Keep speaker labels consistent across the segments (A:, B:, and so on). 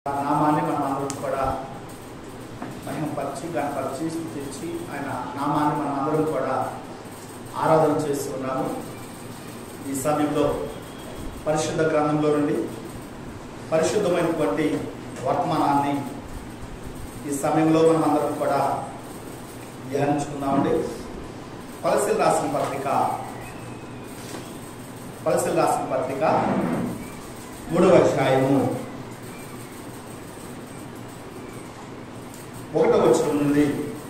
A: ఆ నామాన్ని మనం అందరం కూడా మహిమపరిచి గణపరిచి స్థుతించి ఆయన నామాన్ని మనం అందరం కూడా ఆరాధన చేస్తున్నాము ఈ సమయంలో పరిశుద్ధ గ్రంథంలో నుండి పరిశుద్ధమైనటువంటి వర్తమానాన్ని ఈ సమయంలో మనం అందరం కూడా ధ్యానించుకుందామండి పలసిల్ రాసిన పత్రిక పలసిల్ రాసిన పత్రిక మూడవ అధ్యాయము ఒకటో వచనం నుండి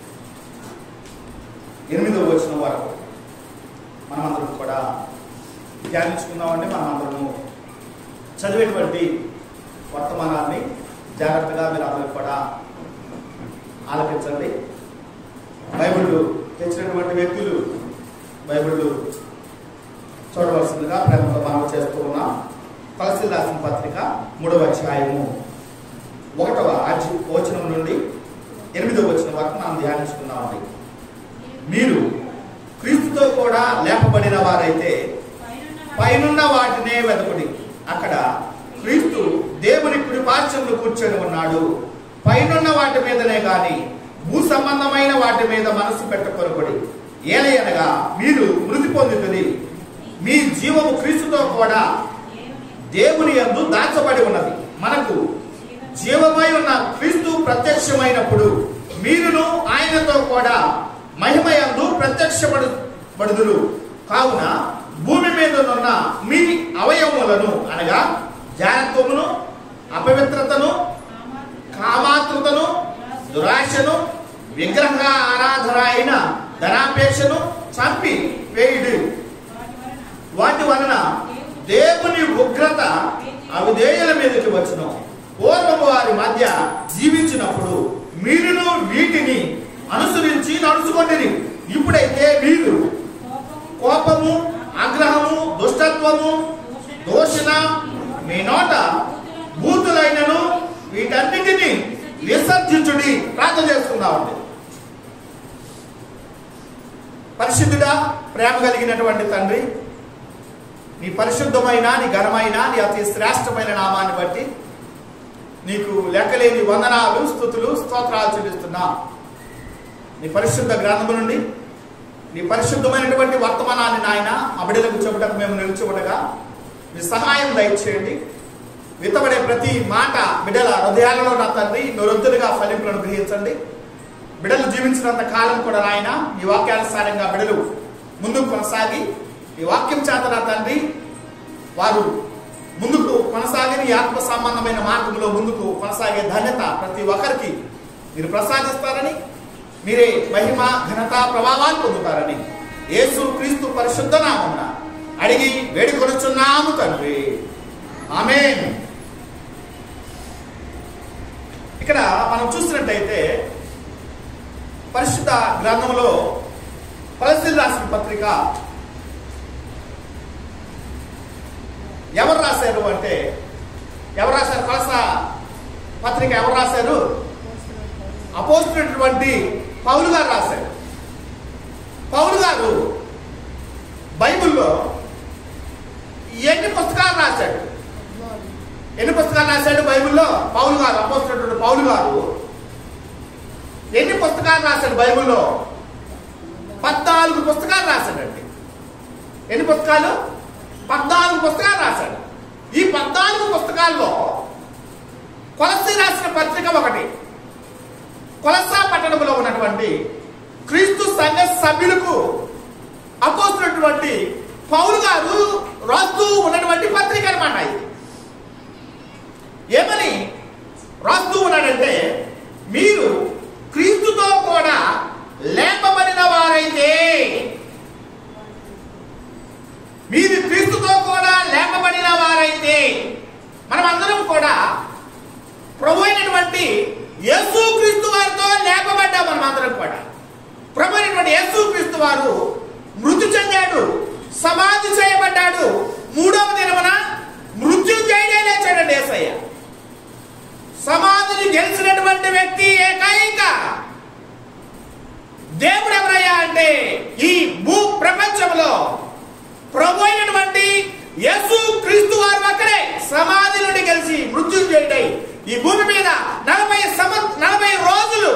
A: ఎనిమిదవ వచనం వరకు మనమందరం కూడా ధ్యానించుకుందామండి మనమందరము చదివేటువంటి వర్తమానాన్ని జాగ్రత్తగా మీరు అందరూ కూడా ఆలకించండి బైబిల్ తెచ్చినటువంటి వ్యక్తులు బైబిల్ చూడవలసిందిగా ప్రేమతో మనం చేస్తూ ఉన్నాం కలసి రాసిన పత్రిక మూడవ అధ్యాయము ఒకటవ అధ్య- వచనం నుండి ఎనిమిదవ వచనం వరకు మనం ధ్యానించుకున్నామండి మీరు క్రీస్తుతో కూడా లేపబడిన వారైతే పైనున్న వాటినే వెతకుడి అక్కడ క్రీస్తు దేవుని కుడి పార్శ్వంలో కూర్చొని ఉన్నాడు పైనున్న వాటి మీదనే గాని భూ సంబంధమైన వాటి మీద మనసు పెట్టకొనబడి ఏలయనగా మీరు మృతి పొందుతుంది మీ జీవము క్రీస్తుతో కూడా దేవుని యందు దాచబడి ఉన్నది మనకు జీవమై ఉన్న క్రీస్తు ప్రత్యక్షమైనప్పుడు మీరును ఆయనతో కూడా మహిమయందు ప్రత్యక్షపడు పడుదురు కావున భూమి మీద ఉన్న మీ అవయవములను అనగా జానత్వమును అపవిత్రతను కామాతృతను దురాశను విగ్రహ ఆరాధన అయిన ధనాపేక్షను చంపి వేయుడు వాటి వలన దేవుని ఉగ్రత అవిధేయుల మీదకి వచ్చును పూర్వము వారి మధ్య జీవించినప్పుడు మీరును వీటిని అనుసరించి నడుచుకొండిరి ఇప్పుడైతే మీరు కోపము ఆగ్రహము దుష్టత్వము దోషణ మీ నోట బూతులైనను వీటన్నిటిని విసర్జించుడి ప్రార్థన చేసుకుందామండి పరిశుద్ధుడా ప్రేమ కలిగినటువంటి తండ్రి నీ పరిశుద్ధమైన నీ ఘనమైన నీ అతి శ్రేష్టమైన నామాన్ని బట్టి నీకు లెక్కలేని వందనాలు స్థుతులు స్తోత్రాలు చెల్లిస్తున్నా నీ పరిశుద్ధ గ్రంథము నుండి నీ పరిశుద్ధమైనటువంటి వర్తమానాన్ని నాయన అబడిలకు చెబుటకు మేము నిలిచిబడగా మీ సహాయం దయచేయండి విత్తబడే ప్రతి మాట బిడ్డల హృదయాలలో నా తండ్రి నొరొద్దులుగా ఫలింపులను గ్రహించండి బిడ్డలు జీవించినంత కాలం కూడా నాయన ఈ వాక్యానుసారంగా బిడ్డలు ముందుకు కొనసాగి ఈ వాక్యం చేత నా తండ్రి వారు ముందుకు కొనసాగిన ఈ ఆత్మ సంబంధమైన మార్గంలో ముందుకు కొనసాగే ధన్యత ప్రతి ఒక్కరికి మీరు ప్రసాదిస్తారని మీరే మహిమ ఘనత ప్రభావాలు పొందుతారని యేసు క్రీస్తు పరిశుద్ధ నామమున అడిగి వేడుకొనుచున్నాము తండ్రి ఆమేన్ ఇక్కడ మనం చూసినట్టయితే పరిశుద్ధ గ్రంథంలో పరిశుద్ధ రాసిన పత్రిక ఎవరు రాశారు అంటే ఎవరు రాశారు కొలస పత్రిక ఎవరు రాశారు అపోస్తున్నటువంటి పౌలు గారు రాశారు పౌలు గారు బైబిల్లో ఎన్ని పుస్తకాలు రాశాడు ఎన్ని పుస్తకాలు రాశాడు బైబిల్లో పౌలు గారు అపోస్తున్నటువంటి పౌలు గారు ఎన్ని పుస్తకాలు రాశాడు బైబిల్లో పద్నాలుగు పుస్తకాలు రాశాడండి ఎన్ని పుస్తకాలు పద్నాలుగు పుస్తకాలు రాశాడు ఈ పద్నాలుగు పుస్తకాల్లో కొలసి రాసిన పత్రిక ఒకటి కొలసా పట్టణంలో ఉన్నటువంటి క్రీస్తు సంఘ సభ్యులకు అపోస్తున్నటువంటి పౌరు గారు రాస్తూ ఉన్నటువంటి పత్రిక అనమాట ఇది ఏమని రాస్తూ ఉన్నాడంటే మీరు క్రీస్తుతో కూడా లేపబడిన వారైతే మీరు క్రీస్తుతో కూడా లేపబడిన వారైతే మనమందరం కూడా ప్రభు అయినటువంటి యేసు క్రీస్తు వారితో లేపబడ్డాం మనమందరం కూడా ప్రభు అయినటువంటి యేసు క్రీస్తు వారు మృతి చెందాడు సమాధి చేయబడ్డాడు మూడవ దినమున మృత్యుంజయుడే లేచాడండి యేసయ్య సమాధిని గెలిచినటువంటి వ్యక్తి ఏకైక దేవుడు ఎవరయ్యా అంటే ఈ భూ ప్రపంచంలో ప్రభు అయినటువంటి యేసు క్రీస్తు వారు అక్కడే సమాధి నుండి కలిసి మృత్యుంజయుడై ఈ భూమి మీద నలభై సంవ నలభై రోజులు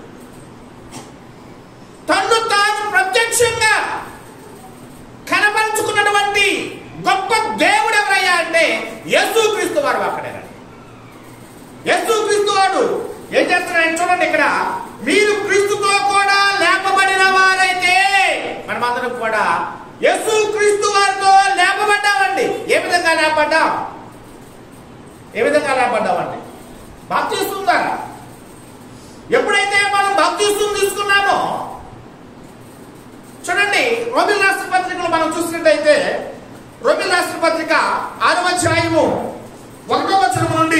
A: తన్ను తాను ప్రత్యక్షంగా కనపరుచుకున్నటువంటి గొప్ప దేవుడు ఎవరయ్యా అంటే యేసుక్రీస్తు వారు అక్కడేనండి యేసుక్రీస్తు వాడు ఏం చేస్తున్నాడు చూడండి ఇక్కడ మీరు క్రీస్తుతో కూడా లేపబడిన వారైతే మనమందరం కూడా యేసుక్రీస్తు వారితో లేపబడ్డామండి ఏ విధంగా లేపడ్డాం ఏ విధంగా లేపడ్డామండి బాప్తిస్తుందారా ఎప్పుడైతే మనం బాప్తిస్తుంది తీసుకున్నామో చూడండి రోమిల్ రాష్ట్ర పత్రికలు మనం చూసినట్టయితే రోమిల్ రాష్ట్ర పత్రిక ఆరవ అధ్యాయము ఒకటో వచనం నుండి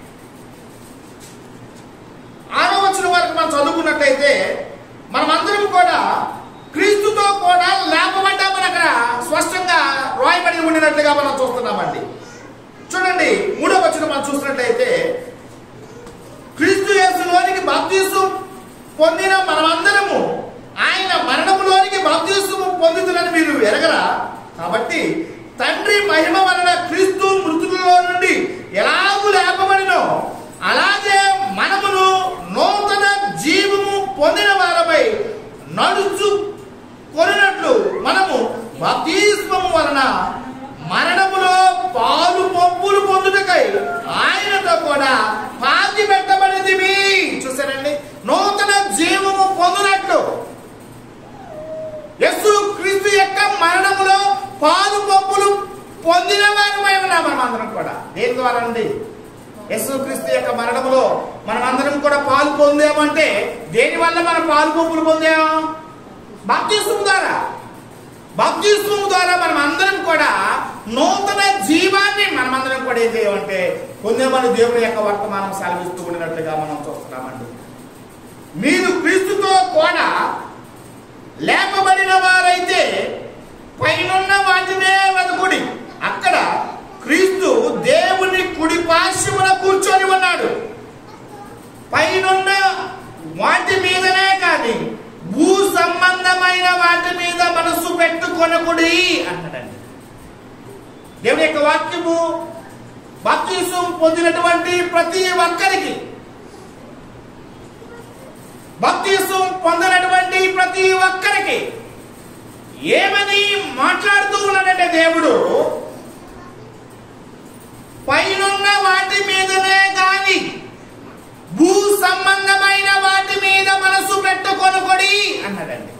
A: ఆరో వచనం వరకు మనం చదువుకున్నట్లయితే మనమందరం కూడా క్రీస్తుతో కూడా లేపబడ్డామని అక్కడ స్పష్టంగా రాయబడి ఉండినట్లుగా మనం చూస్తున్నామండి చూడండి మూడో వచనం మనం చూసినట్లయితే క్రీస్తు యేసులోనికి బాప్తీసు పొందిన మనమందరము ఆయన మరణములోనికి బాప్తీసు పొందుతున్నని మీరు ఎరగరా కాబట్టి తండ్రి మహిమ వలన క్రీస్తు మృతులలో నుండి ఎలాగూ లేపబడినో అలాగే మనమును నూతన జీవము పొందిన వారమై నడుచు కొనినట్లు మనము బాప్తిస్మము వలన మరణములో పాలు పంపులు పొందుటకై ఆయనతో కూడా పాతి పెట్టబడింది చూసారండి నూతన జీవము పొందినట్లు యస్సు క్రీస్తు యొక్క మరణములో పాలు పంపులు పొందిన వారమై ఉన్నాం మనం అందరం కూడా దేని ద్వారా అండి యస్సు క్రీస్తు యొక్క మరణములో మనం అందరం కూడా పాలు పొందామంటే దేని వల్ల మనం పాలు పంపులు పొందాం బాప్తిస్మం ద్వారా బాప్తిస్మం ద్వారా మనం అందరం కూడా నూతన జీవాన్ని మనం అందరం కూడా ఏం చేయమంటే పొందేమని దేవుని యొక్క వర్తమానం సెలవిస్తూ ఉండినట్లుగా మనం చూస్తున్నామండి మీరు క్రీస్తుతో కూడా లేపబడిన వారైతే పైనున్న వాటినే వెతుకుడి అక్కడ క్రీస్తు దేవుని కుడి పార్శ్వమున కూర్చొని ఉన్నాడు పైనున్న వాటి మీదనే కానీ భూ సంబంధమైన వాటి మీద మనసు పెట్టుకొనకుడి అన్నాడండి దేవుని యొక్క వాక్యము బాప్తీసం పొందినటువంటి ప్రతి ఒక్కరికి బాప్తీసం పొందినటువంటి ప్రతి ఒక్కరికి ఏమని మాట్లాడుతూ ఉన్నాడంటే దేవుడు పైనున్న వాటి మీదనే గాని భూ సంబంధమైన వాటి మీద మనసు పెట్టుకొనుకొడి అన్నాడండి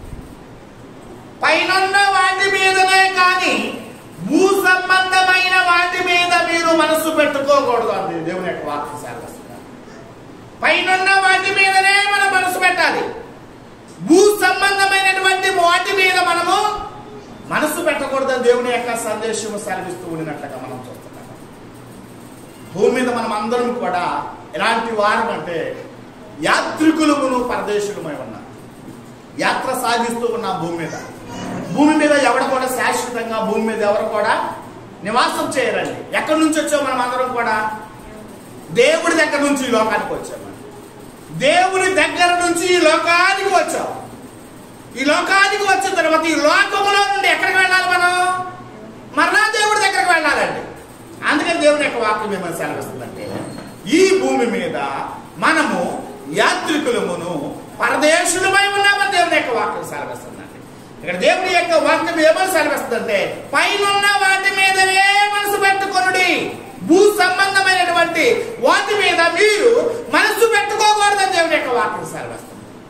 A: పైనున్న వాటి మీదనే కానీ భూ సంబంధమైన వాటి మీద మీరు మనసు పెట్టుకోకూడదు అండి దేవుని యొక్క వాక్యం సెలవిస్తున్నారు పైనున్న వాటి మీదనే మనం మనసు పెట్టాలి భూ సంబంధమైనటువంటి వాటి మీద మనము మనసు పెట్టకూడదని దేవుని యొక్క సందేశం సెలవిస్తూ ఉండినట్లుగా మనం చూస్తున్నాం భూమి మీద మనం అందరం కూడా ఎలాంటి వారం అంటే యాత్రికులమును పరదేశులమై ఉన్నాం యాత్ర సాగిస్తూ ఉన్నాం భూమి మీద భూమి మీద ఎవడు కూడా శాశ్వతంగా భూమి మీద ఎవరు కూడా నివాసం చేయరండి ఎక్కడి నుంచి వచ్చాం మనం అందరం కూడా దేవుడి దగ్గర నుంచి ఈ లోకానికి వచ్చాం మనం. దేవుని దగ్గర నుంచి ఈ లోకానికి వచ్చాం ఈ లోకానికి వచ్చిన తర్వాత ఈ లోకములో నుండి ఎక్కడికి వెళ్ళాలి మనం మరలా దేవుడి దగ్గరికి వెళ్ళాలండి అందుకని దేవుని యొక్క వాక్యం ఏమని సెలవిస్తుందంటే ఈ భూమి మీద మనము యాత్రికులమును పరదేశులమై ఉన్నామని దేవుని యొక్క వాక్యం సెలవిస్తుందండి ఇక్కడ దేవుని యొక్క వాక్యం ఏమని సెలవిస్తుందంటే పైనున్న వాటి మీదనే మనసు పెట్టుకొనుడి భూ సంబంధమైనటువంటి వాటి మీద మీరు మనసు పెట్టుకోకూడదని దేవుని యొక్క వాక్యం సెలవిస్తుంది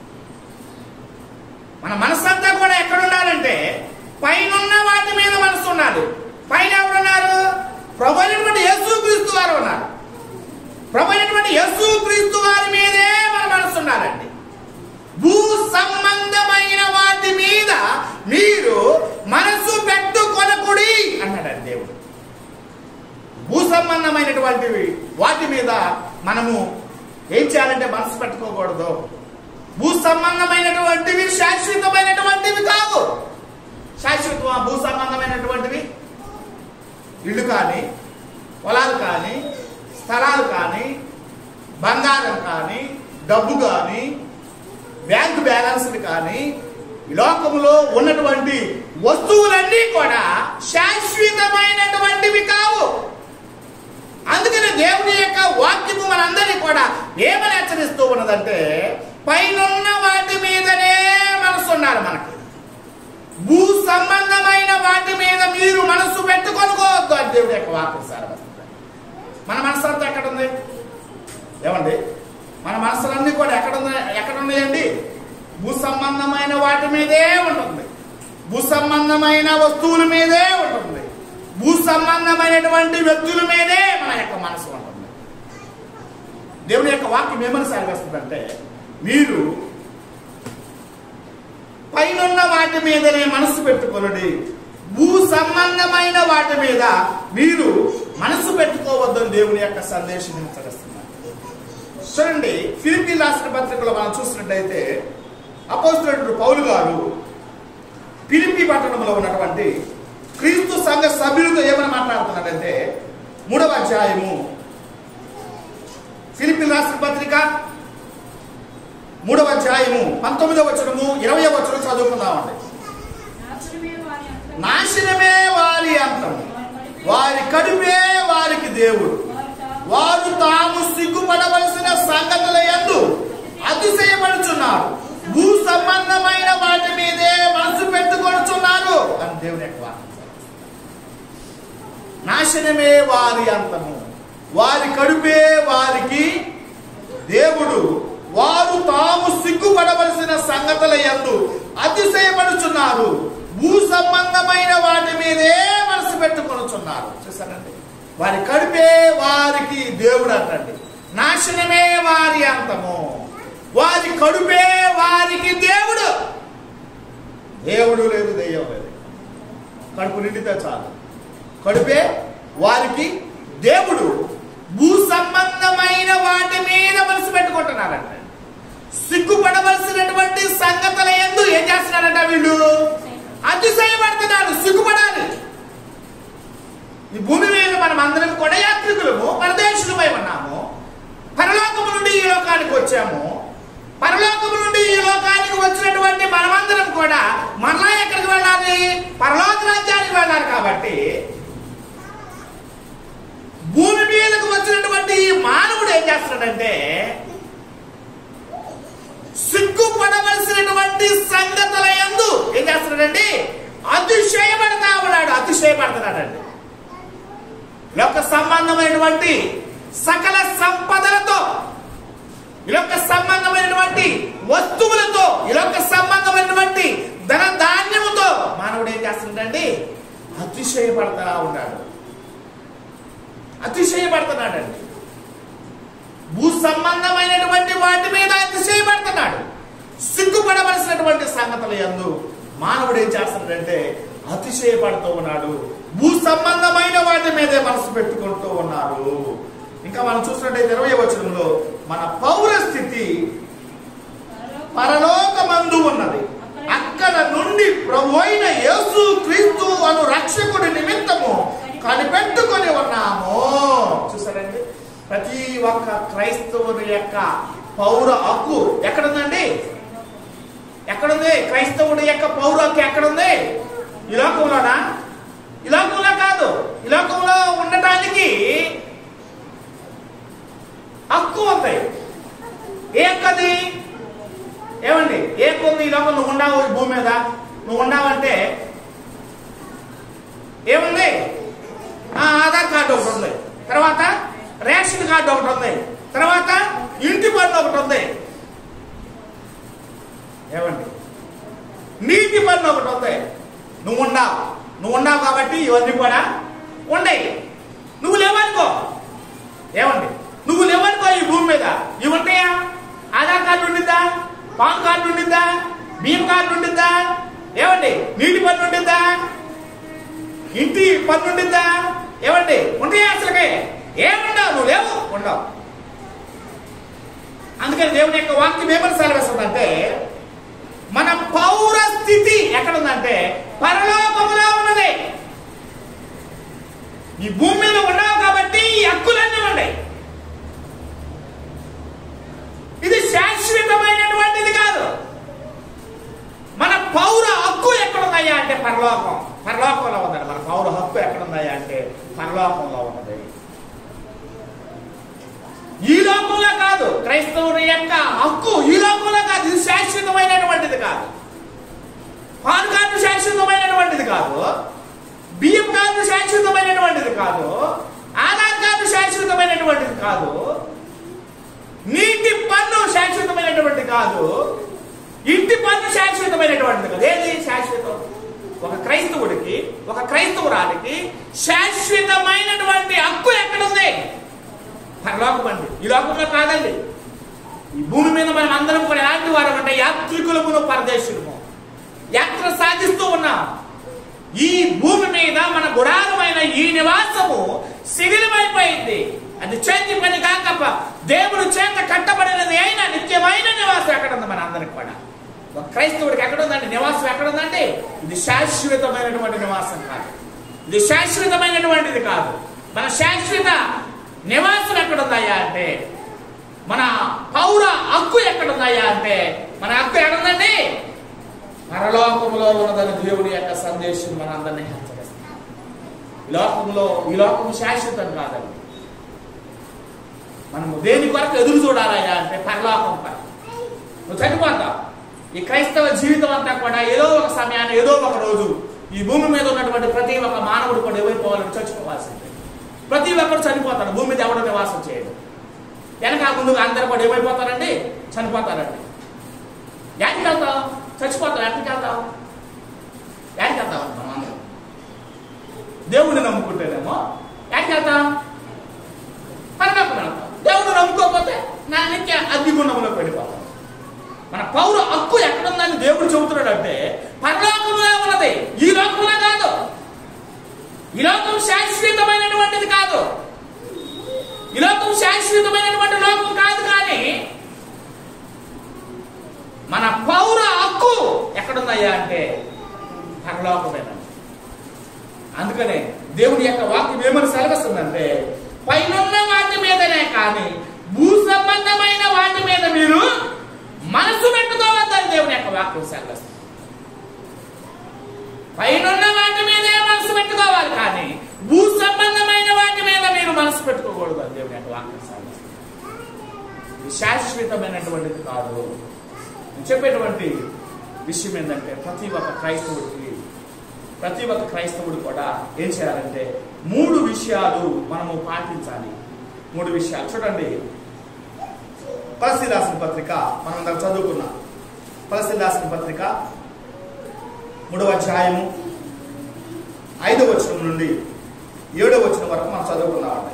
A: మన మనసంతా కూడా ఎక్కడ ఉండాలంటే పైనున్న వాటి మీద మనసు ఉండాలి పైన ఎవరున్నారు ప్రభు అయినటువంటి యేసు క్రీస్తు వారు ఉన్నారు ప్రభు అయినటువంటి యేసు క్రీస్తు వారి మీదే మన మనసు ఉండాలండి భూ సంబంధమైన వాటి మీద మీరు మనసు పెట్టుకొనకుడి అన్నాడండి దేవుడు భూ సంబంధమైనటువంటివి వాటి మీద మనము ఏం చేయాలంటే మనసు పెట్టుకోకూడదు భూ సంబంధమైనటువంటివి శాశ్వతమైనటువంటివి కావు శాశ్వత భూ సంబంధమైనటువంటివి ఇల్లు కానీ పొలాలు కానీ స్థలాలు కానీ బంగారం కానీ డబ్బు కానీ బ్యాంక్ బ్యాలెన్స్లు కానీ ఈ లోకములో ఉన్నటువంటి వస్తువులన్నీ కూడా శాశ్వతమైనటువంటివి కావు అందుకని దేవుని యొక్క వాక్యము మనందరినీ కూడా ఏమని హెచ్చరిస్తూ ఉన్నదంటే పైనున్న వాటి మీదనే మనసు ఉన్నారు మనకి భూ సంబంధమైన వాటి మీద మీరు మనసు పెట్టుకొనుకోవద్దు అని దేవుడి యొక్క వాక్యం సారవస్తుంది మన మనసు అంతా ఎక్కడ ఉంది ఏమండి మన మనసులన్నీ కూడా ఎక్కడ ఉన్నాయి ఎక్కడ ఉన్నాయండి భూ సంబంధమైన వాటి మీదే ఉంటుంది భూ సంబంధమైన వస్తువుల మీదే ఉంటుంది భూ సంబంధమైనటువంటి వ్యక్తుల మీదే మన యొక్క మనసు ఉంటుంది దేవుని యొక్క వాక్యం ఏమని సాగేస్తుందంటే మీరు పైనున్న వాటి మీదనే మనసు పెట్టుకొనుడి భూ సంబంధమైన వాటి మీద మీరు మనసు పెట్టుకోవద్దని దేవుని యొక్క సందేశం హెచ్చరిస్తున్నారు చూడండి ఫిలిపి రాష్ట్ర పత్రికలో మనం చూసినట్టయితే అపోస్తుడు పౌలు గారు ఫిలిపి పట్టణంలో ఉన్నటువంటి క్రీస్తు సంఘ సభ్యులతో ఏమని మాట్లాడుతున్నాడంటే మూడవ అధ్యాయము ఫిలిపి రాష్ట్ర పత్రిక మూడవ అధ్యాయము పంతొమ్మిదవ వచనము ఇరవై వచనం చదువుకుందామండి
B: నాశనమే వారి అంతం.
A: నాశనమే వారి అంతం వారి కడుపే వారికి దేవుడు
B: వారు తాము
A: వారు తాము సిగ్గుపడవలసిన సంగతుల యందు అతిశయపడుచున్నారు భూ సంబంధమైన వాటి మీదే మనసు పెట్టుకొనుచున్నారు అని దేవుని యొక్క వాక్యం నాశనమే వారి అంతము వారి కడుపే వారికి దేవుడు వారు తాము సిగ్గుపడవలసిన సంగతుల యందు అతిశయపడుచున్నారు భూ సంబంధమైన వాటి మీదే మనసు పెట్టుకొనుచున్నారు చూసారండి వారి కడుపే వారికి దేవుడు అంటండి నాశనమే వారి అంతము వారి కడుపే వారికి దేవుడు దేవుడు లేదు దెయ్యం లేదు కడుపు నిండితే చాలు కడుపే వారికి దేవుడు భూ సంబంధమైన వాటి మీద మనసు పెట్టుకుంటున్నారంట సిగ్గుపడవలసినటువంటి సంగతుల ఎందు ఏం చేస్తున్నారంట వీళ్ళు అతిశయపడుతున్నారు సిగ్గుపడాలి ఈ భూమి మీద మనం అందరం కూడా యాత్రికులము పరదేశులమై ఉన్నాము పరలోకము నుండి ఈ లోకానికి వచ్చాము పరలోకము నుండి ఈ లోకానికి వచ్చినటువంటి మనమందరం కూడా మరలా ఎక్కడికి వెళ్ళాలి పరలోక రాజ్యానికి వెళ్ళాలి కాబట్టి భూమి మీదకు వచ్చినటువంటి ఈ మానవుడు ఏం చేస్తున్నాడంటే సిగ్గుపడవలసినటువంటి సంగతుల యందు ఏం చేస్తున్నాడండి అతిశయపడతా ఉన్నాడు అతిశయపడుతున్నాడండి లోక సంబంధమైనటువంటి సకల సంపదలతో ఇలొక సంబంధమైనటువంటి వస్తువులతో ఇలొక సంబంధమైనటువంటి ధన ధాన్యముతో మానవుడు ఏం చేస్తున్నాడండి అతిశయపడతా ఉన్నాడు అతిశయపడుతున్నాడండి భూ సంబంధమైనటువంటి వాటి మీద అతిశయపడుతున్నాడు సిగ్గుపడవలసినటువంటి సంగతులు ఎందు మానవుడు ఏం చేస్తున్నాడంటే అతిశయపడుతూ ఉన్నాడు భూ సంబంధమైన వాటి మీదే మనసు పెట్టుకుంటూ ఉన్నారు ఇంకా మనం చూసినట్టయితే ఇరవై వచనంలో మన పౌర స్థితి
B: పరలోక
A: పరలోకమందు ఉన్నది అక్కడ నుండి ప్రభు అయిన యేసు క్రీస్తు అను రక్షకుడి నిమిత్తము కనిపెట్టుకొని ఉన్నాము చూసారండి ప్రతి ఒక్క క్రైస్తవుని యొక్క పౌర హక్కు ఎక్కడుందండి ఎక్కడుంది క్రైస్తవుడి యొక్క పౌర హక్కు ఎక్కడుంది ఈ లోకంలోనా ఈ లోకంలో కాదు ఈ లోకంలో ఉండటానికి హక్కు ఉంది ఏ హక్కు అది ఏమండి ఏ హక్కు ఉంది ఈ లోకం నువ్వు ఉన్నావు ఈ భూమి మీద నువ్వు ఉన్నావంటే ఏముంది ఆ, ఆధార్ కార్డు ఒకటి ఉంది తర్వాత రేషన్ కార్డు ఒకటి ఉంది తర్వాత ఇంటి పన్ను ఒకటి ఉంది ఏమండి నీటి పన్ను ఒకటి ఉంది నువ్వు ఉన్నావు నువ్వు ఉన్నావు కాబట్టి ఇవన్నీ కూడా ఉండయి నువ్వు లేవనుకో ఏమండి నువ్వు లేవనుకో ఈ భూమి మీద ఇవి ఉంటాయా ఆధార్ కార్డు ఉండిద్దా పాన్ కార్డు ఉండిద్దా బియ్యం కార్డు ఉండిద్దా ఏమండి నీటి పన్ను ఉండిద్దా ఇంటి పన్ను ఉండిద్దా ఏమండి ఉంటాయా అసలుకే ఏముండవు నువ్వు లేవు ఉండవు అందుకని దేవుని యొక్క వాక్యం ఏమని సెలవిస్తుందంటే మన పౌర స్థితి ఎక్కడుందంటే పరలోకములో ఉన్నది ఈ భూమి మీద ఉన్నావు కాబట్టి ఈ హక్కులన్నీ ఉన్నాయి ఇది శాశ్వతమైనటువంటిది కాదు మన పౌర హక్కు ఎక్కడున్నాయా అంటే పరలోకం పరలోకంలో ఉందండి మన పౌర హక్కు ఎక్కడున్నాయా అంటే పరలోకంలో ఉన్నది ఈ లోకంలో కాదు క్రైస్తవుని యొక్క హక్కు ఈ లోకంలో కాదు ఇది శాశ్వతమైనటువంటిది కాదు పాన్ కార్డు శాశ్వతమైనటువంటిది కాదు బియ్యం కార్డు శాశ్వతమైనటువంటిది కాదు ఆధార్ కార్డు శాశ్వతమైనటువంటిది కాదు నీటి పన్ను శాశ్వతమైనటువంటి కాదు ఇంటి పన్ను శాశ్వతమైనటువంటిది కాదు ఏది శాశ్వతం ఒక క్రైస్తవుడికి ఒక క్రైస్తవురాలికి శాశ్వతమైనటువంటి హక్కు ఎక్కడుంది పరలోకం అండి ఈ లోకంలో కాదండి ఈ భూమి మీద మనం అందరం కూడా ఎలాంటి వారు అంటే యాత్రికులమును పరదేశులము యాత్ర సాధిస్తూ ఉన్నాం ఈ భూమి మీద మన గుడారమైన ఈ నివాసము శిథిలమైపోయింది అది చేతి పని కాక దేవుడు చేత కట్టబడినది అయిన నిత్యమైన నివాసం ఎక్కడ ఉంది మన అందరికి కూడా ఒక క్రైస్తవుడికి ఎక్కడ ఉందండి నివాసం ఎక్కడ ఉందండి ఇది శాశ్వతమైనటువంటి నివాసం కాదు ఇది శాశ్వతమైనటువంటిది కాదు మన శాశ్వత నివాసం ఎక్కడ ఉందయ్యా అంటే మన పౌర హక్కు ఎక్కడ ఉందయ్యా అంటే మన హక్కు ఎక్కడ ఉందండి పరలోకంలో ఉన్నదని దేవుని యొక్క సందేశం మన అందరినీ హెచ్చరిస్తుంది ఈ లోకంలో ఈ లోకం శాశ్వతం కాదండి మనము దేని కొరకు ఎదురు చూడాలయ్యా అంటే పరలోకం పై నువ్వు చనిపోతావు ఈ క్రైస్తవ జీవితం అంతా కూడా ఏదో ఒక సమయాన్ని ఏదో ఒక రోజు ఈ భూమి మీద ఉన్నటువంటి ప్రతి ఒక్క మానవుడు కూడా ఏమైపోవాలని చచ్చిపోవాల్సిందే ప్రతి ఒక్కరు చనిపోతారు భూమి మీద ఎవడో నివాసం చేయడు వెనక ముందుగా అందరూ కూడా ఏమైపోతారండి చనిపోతారండి ఎక్కడికి వెళ్తావు చచ్చిపోతావు ఎక్కడికి వెళ్తావు ఎక్కడికి వెళ్తావు మనం అందరం దేవుడిని నమ్ముకుంటేనేమో ఎక్కడికి వెళ్తాం పరలోకం వెళ్తాం దేవుడు నమ్ముకోకపోతే నా నిత్య అగ్నిగుండంలో వెళ్ళిపోతాం మన పౌర హక్కు ఎక్కడుందని దేవుడు చెబుతున్నాడు అంటే పరలోకంలో ఉన్నది ఈ లోకంలో కాదు ఈ లోకం శాశ్వతమైనటువంటిది కాదు ఈ లోకం శాశ్వతమైనటువంటి లోకం కాదు కానీ మన పౌర హక్కు ఎక్కడుందయ్యా అంటే పరలోకమైన అందుకనే దేవుడి యొక్క వాక్యం ఏమని సెలవిస్తుందంటే పైనున్న వాటి మీదనే కానీ భూ సంబంధమైన వాటి మీద మీరు మనసు పెట్టుకోవద్దని దేవుని యొక్క వాక్యం సెలవిస్తుంది పైనున్న వాటి మీదే మనసు పెట్టుకోవాలి కానీ భూ సంబంధమైన వాటి మీద మీరు మనసు పెట్టుకోకూడదు అని దేవుని యొక్క వాక్యం సెలవిస్తుంది ఇది శాశ్వతమైనటువంటిది కాదు నేను చెప్పేటువంటి విషయం ఏంటంటే ప్రతి ఒక్క క్రైస్తవుడికి ప్రతి ఒక్క క్రైస్తవుడు కూడా ఏం చేయాలంటే మూడు విషయాలు మనము పాటించాలి మూడు విషయాలు చూడండి పరిస్థితి రాసిన పత్రిక మనం అందరం చదువుకున్నాం పరిస్థితి రాసిన పత్రిక మూడవ అధ్యాయము ఐదవ వచనం నుండి ఏడవ వచనం వరకు మనం చదువుకున్నామండి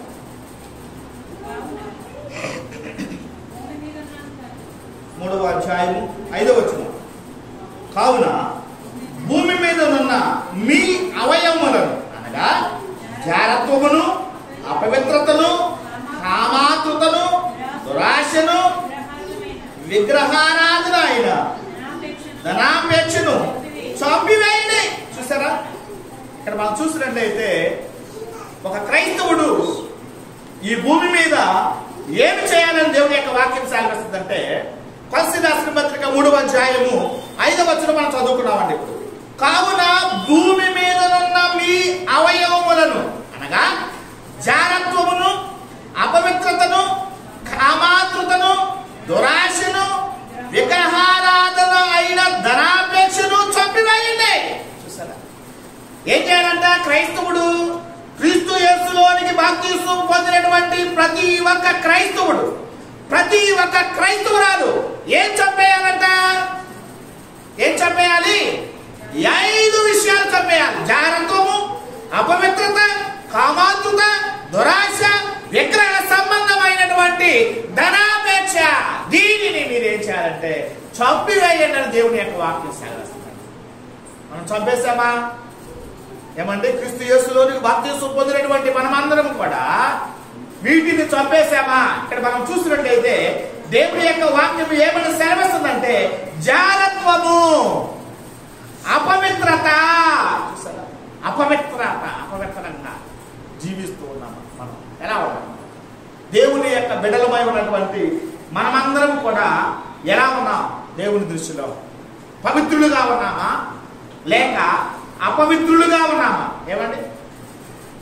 B: భూమి మీద ఉన్నంత
A: మూడవ అధ్యాయము ఐదవ వచనం కావున భూమి మీద ఉన్న మీ అవయవములను అనగా జారత్వమును అపవిత్రతను కామాతృతను దురాశను
B: గ్రహాలమైన
A: విగ్రహారాధన అయిన
B: ధనాపేక్షను
A: ధనాపేక్షను చంపివేయండి చూసారా ఇక్కడ మనం చూసినట్లయితే ఒక క్రైస్తవుడు ఈ భూమి మీద ఏమి చేయాలని దేవుని యొక్క వాక్యం సాగిస్తుందంటే కొలసి రాసిన పత్రిక మూడవ అధ్యాయము ఐదవ వచనం మనం చదువుకున్నామండి ఇప్పుడు కావున భూమి మీద ఉన్న మీ అవయవములను అనగా జారత్వమును అపవిత్రతను కామాతృతను దురాశను విగ్రహారాధన అయిన ధనాపేక్షను చంపివేయండి చూసారా ఏం చేయాలంట క్రైస్తవుడు క్రీస్తు యేసులోనికి బాప్తీసం పొందినటువంటి ప్రతి ఒక్క క్రైస్తవుడు ప్రతి ఒక్క క్రైస్తవురాలు ఏం చంపేయాలంట ఏం చంపేయాలి ఈ ఐదు విషయాలు చంపేయాలి జాగ్రత్తము అపవిత్రత కామాతృత దురాశ విగ్రహ సంబంధమైనటువంటి ధనాపేక్ష దీనిని మీరు ఏం చేయాలంటే చంపివేయండి అని దేవుని యొక్క వాక్యం సెలవిస్తున్నాడు మనం చంపేశామా ఏమంటే క్రీస్తు యేసులోనికి బాప్తీసం పొందినటువంటి మనమందరం కూడా వీటిని చంపేశామా ఇక్కడ మనం చూసినట్లయితే దేవుని యొక్క వాక్యం ఏమని సెలవిస్తుందంటే జారత్వము అపవిత్రత చూసారా అపవిత్రత అపవిత్రంగా జీవిస్తూ ఉన్నాము మనం ఎలా ఉన్నాము దేవుని యొక్క బిడలమై ఉన్నటువంటి మనమందరం కూడా ఎలా ఉన్నాం దేవుని దృష్టిలో పవిత్రులుగా ఉన్నామా లేక అపవిత్రులుగా ఉన్నామా ఏమండి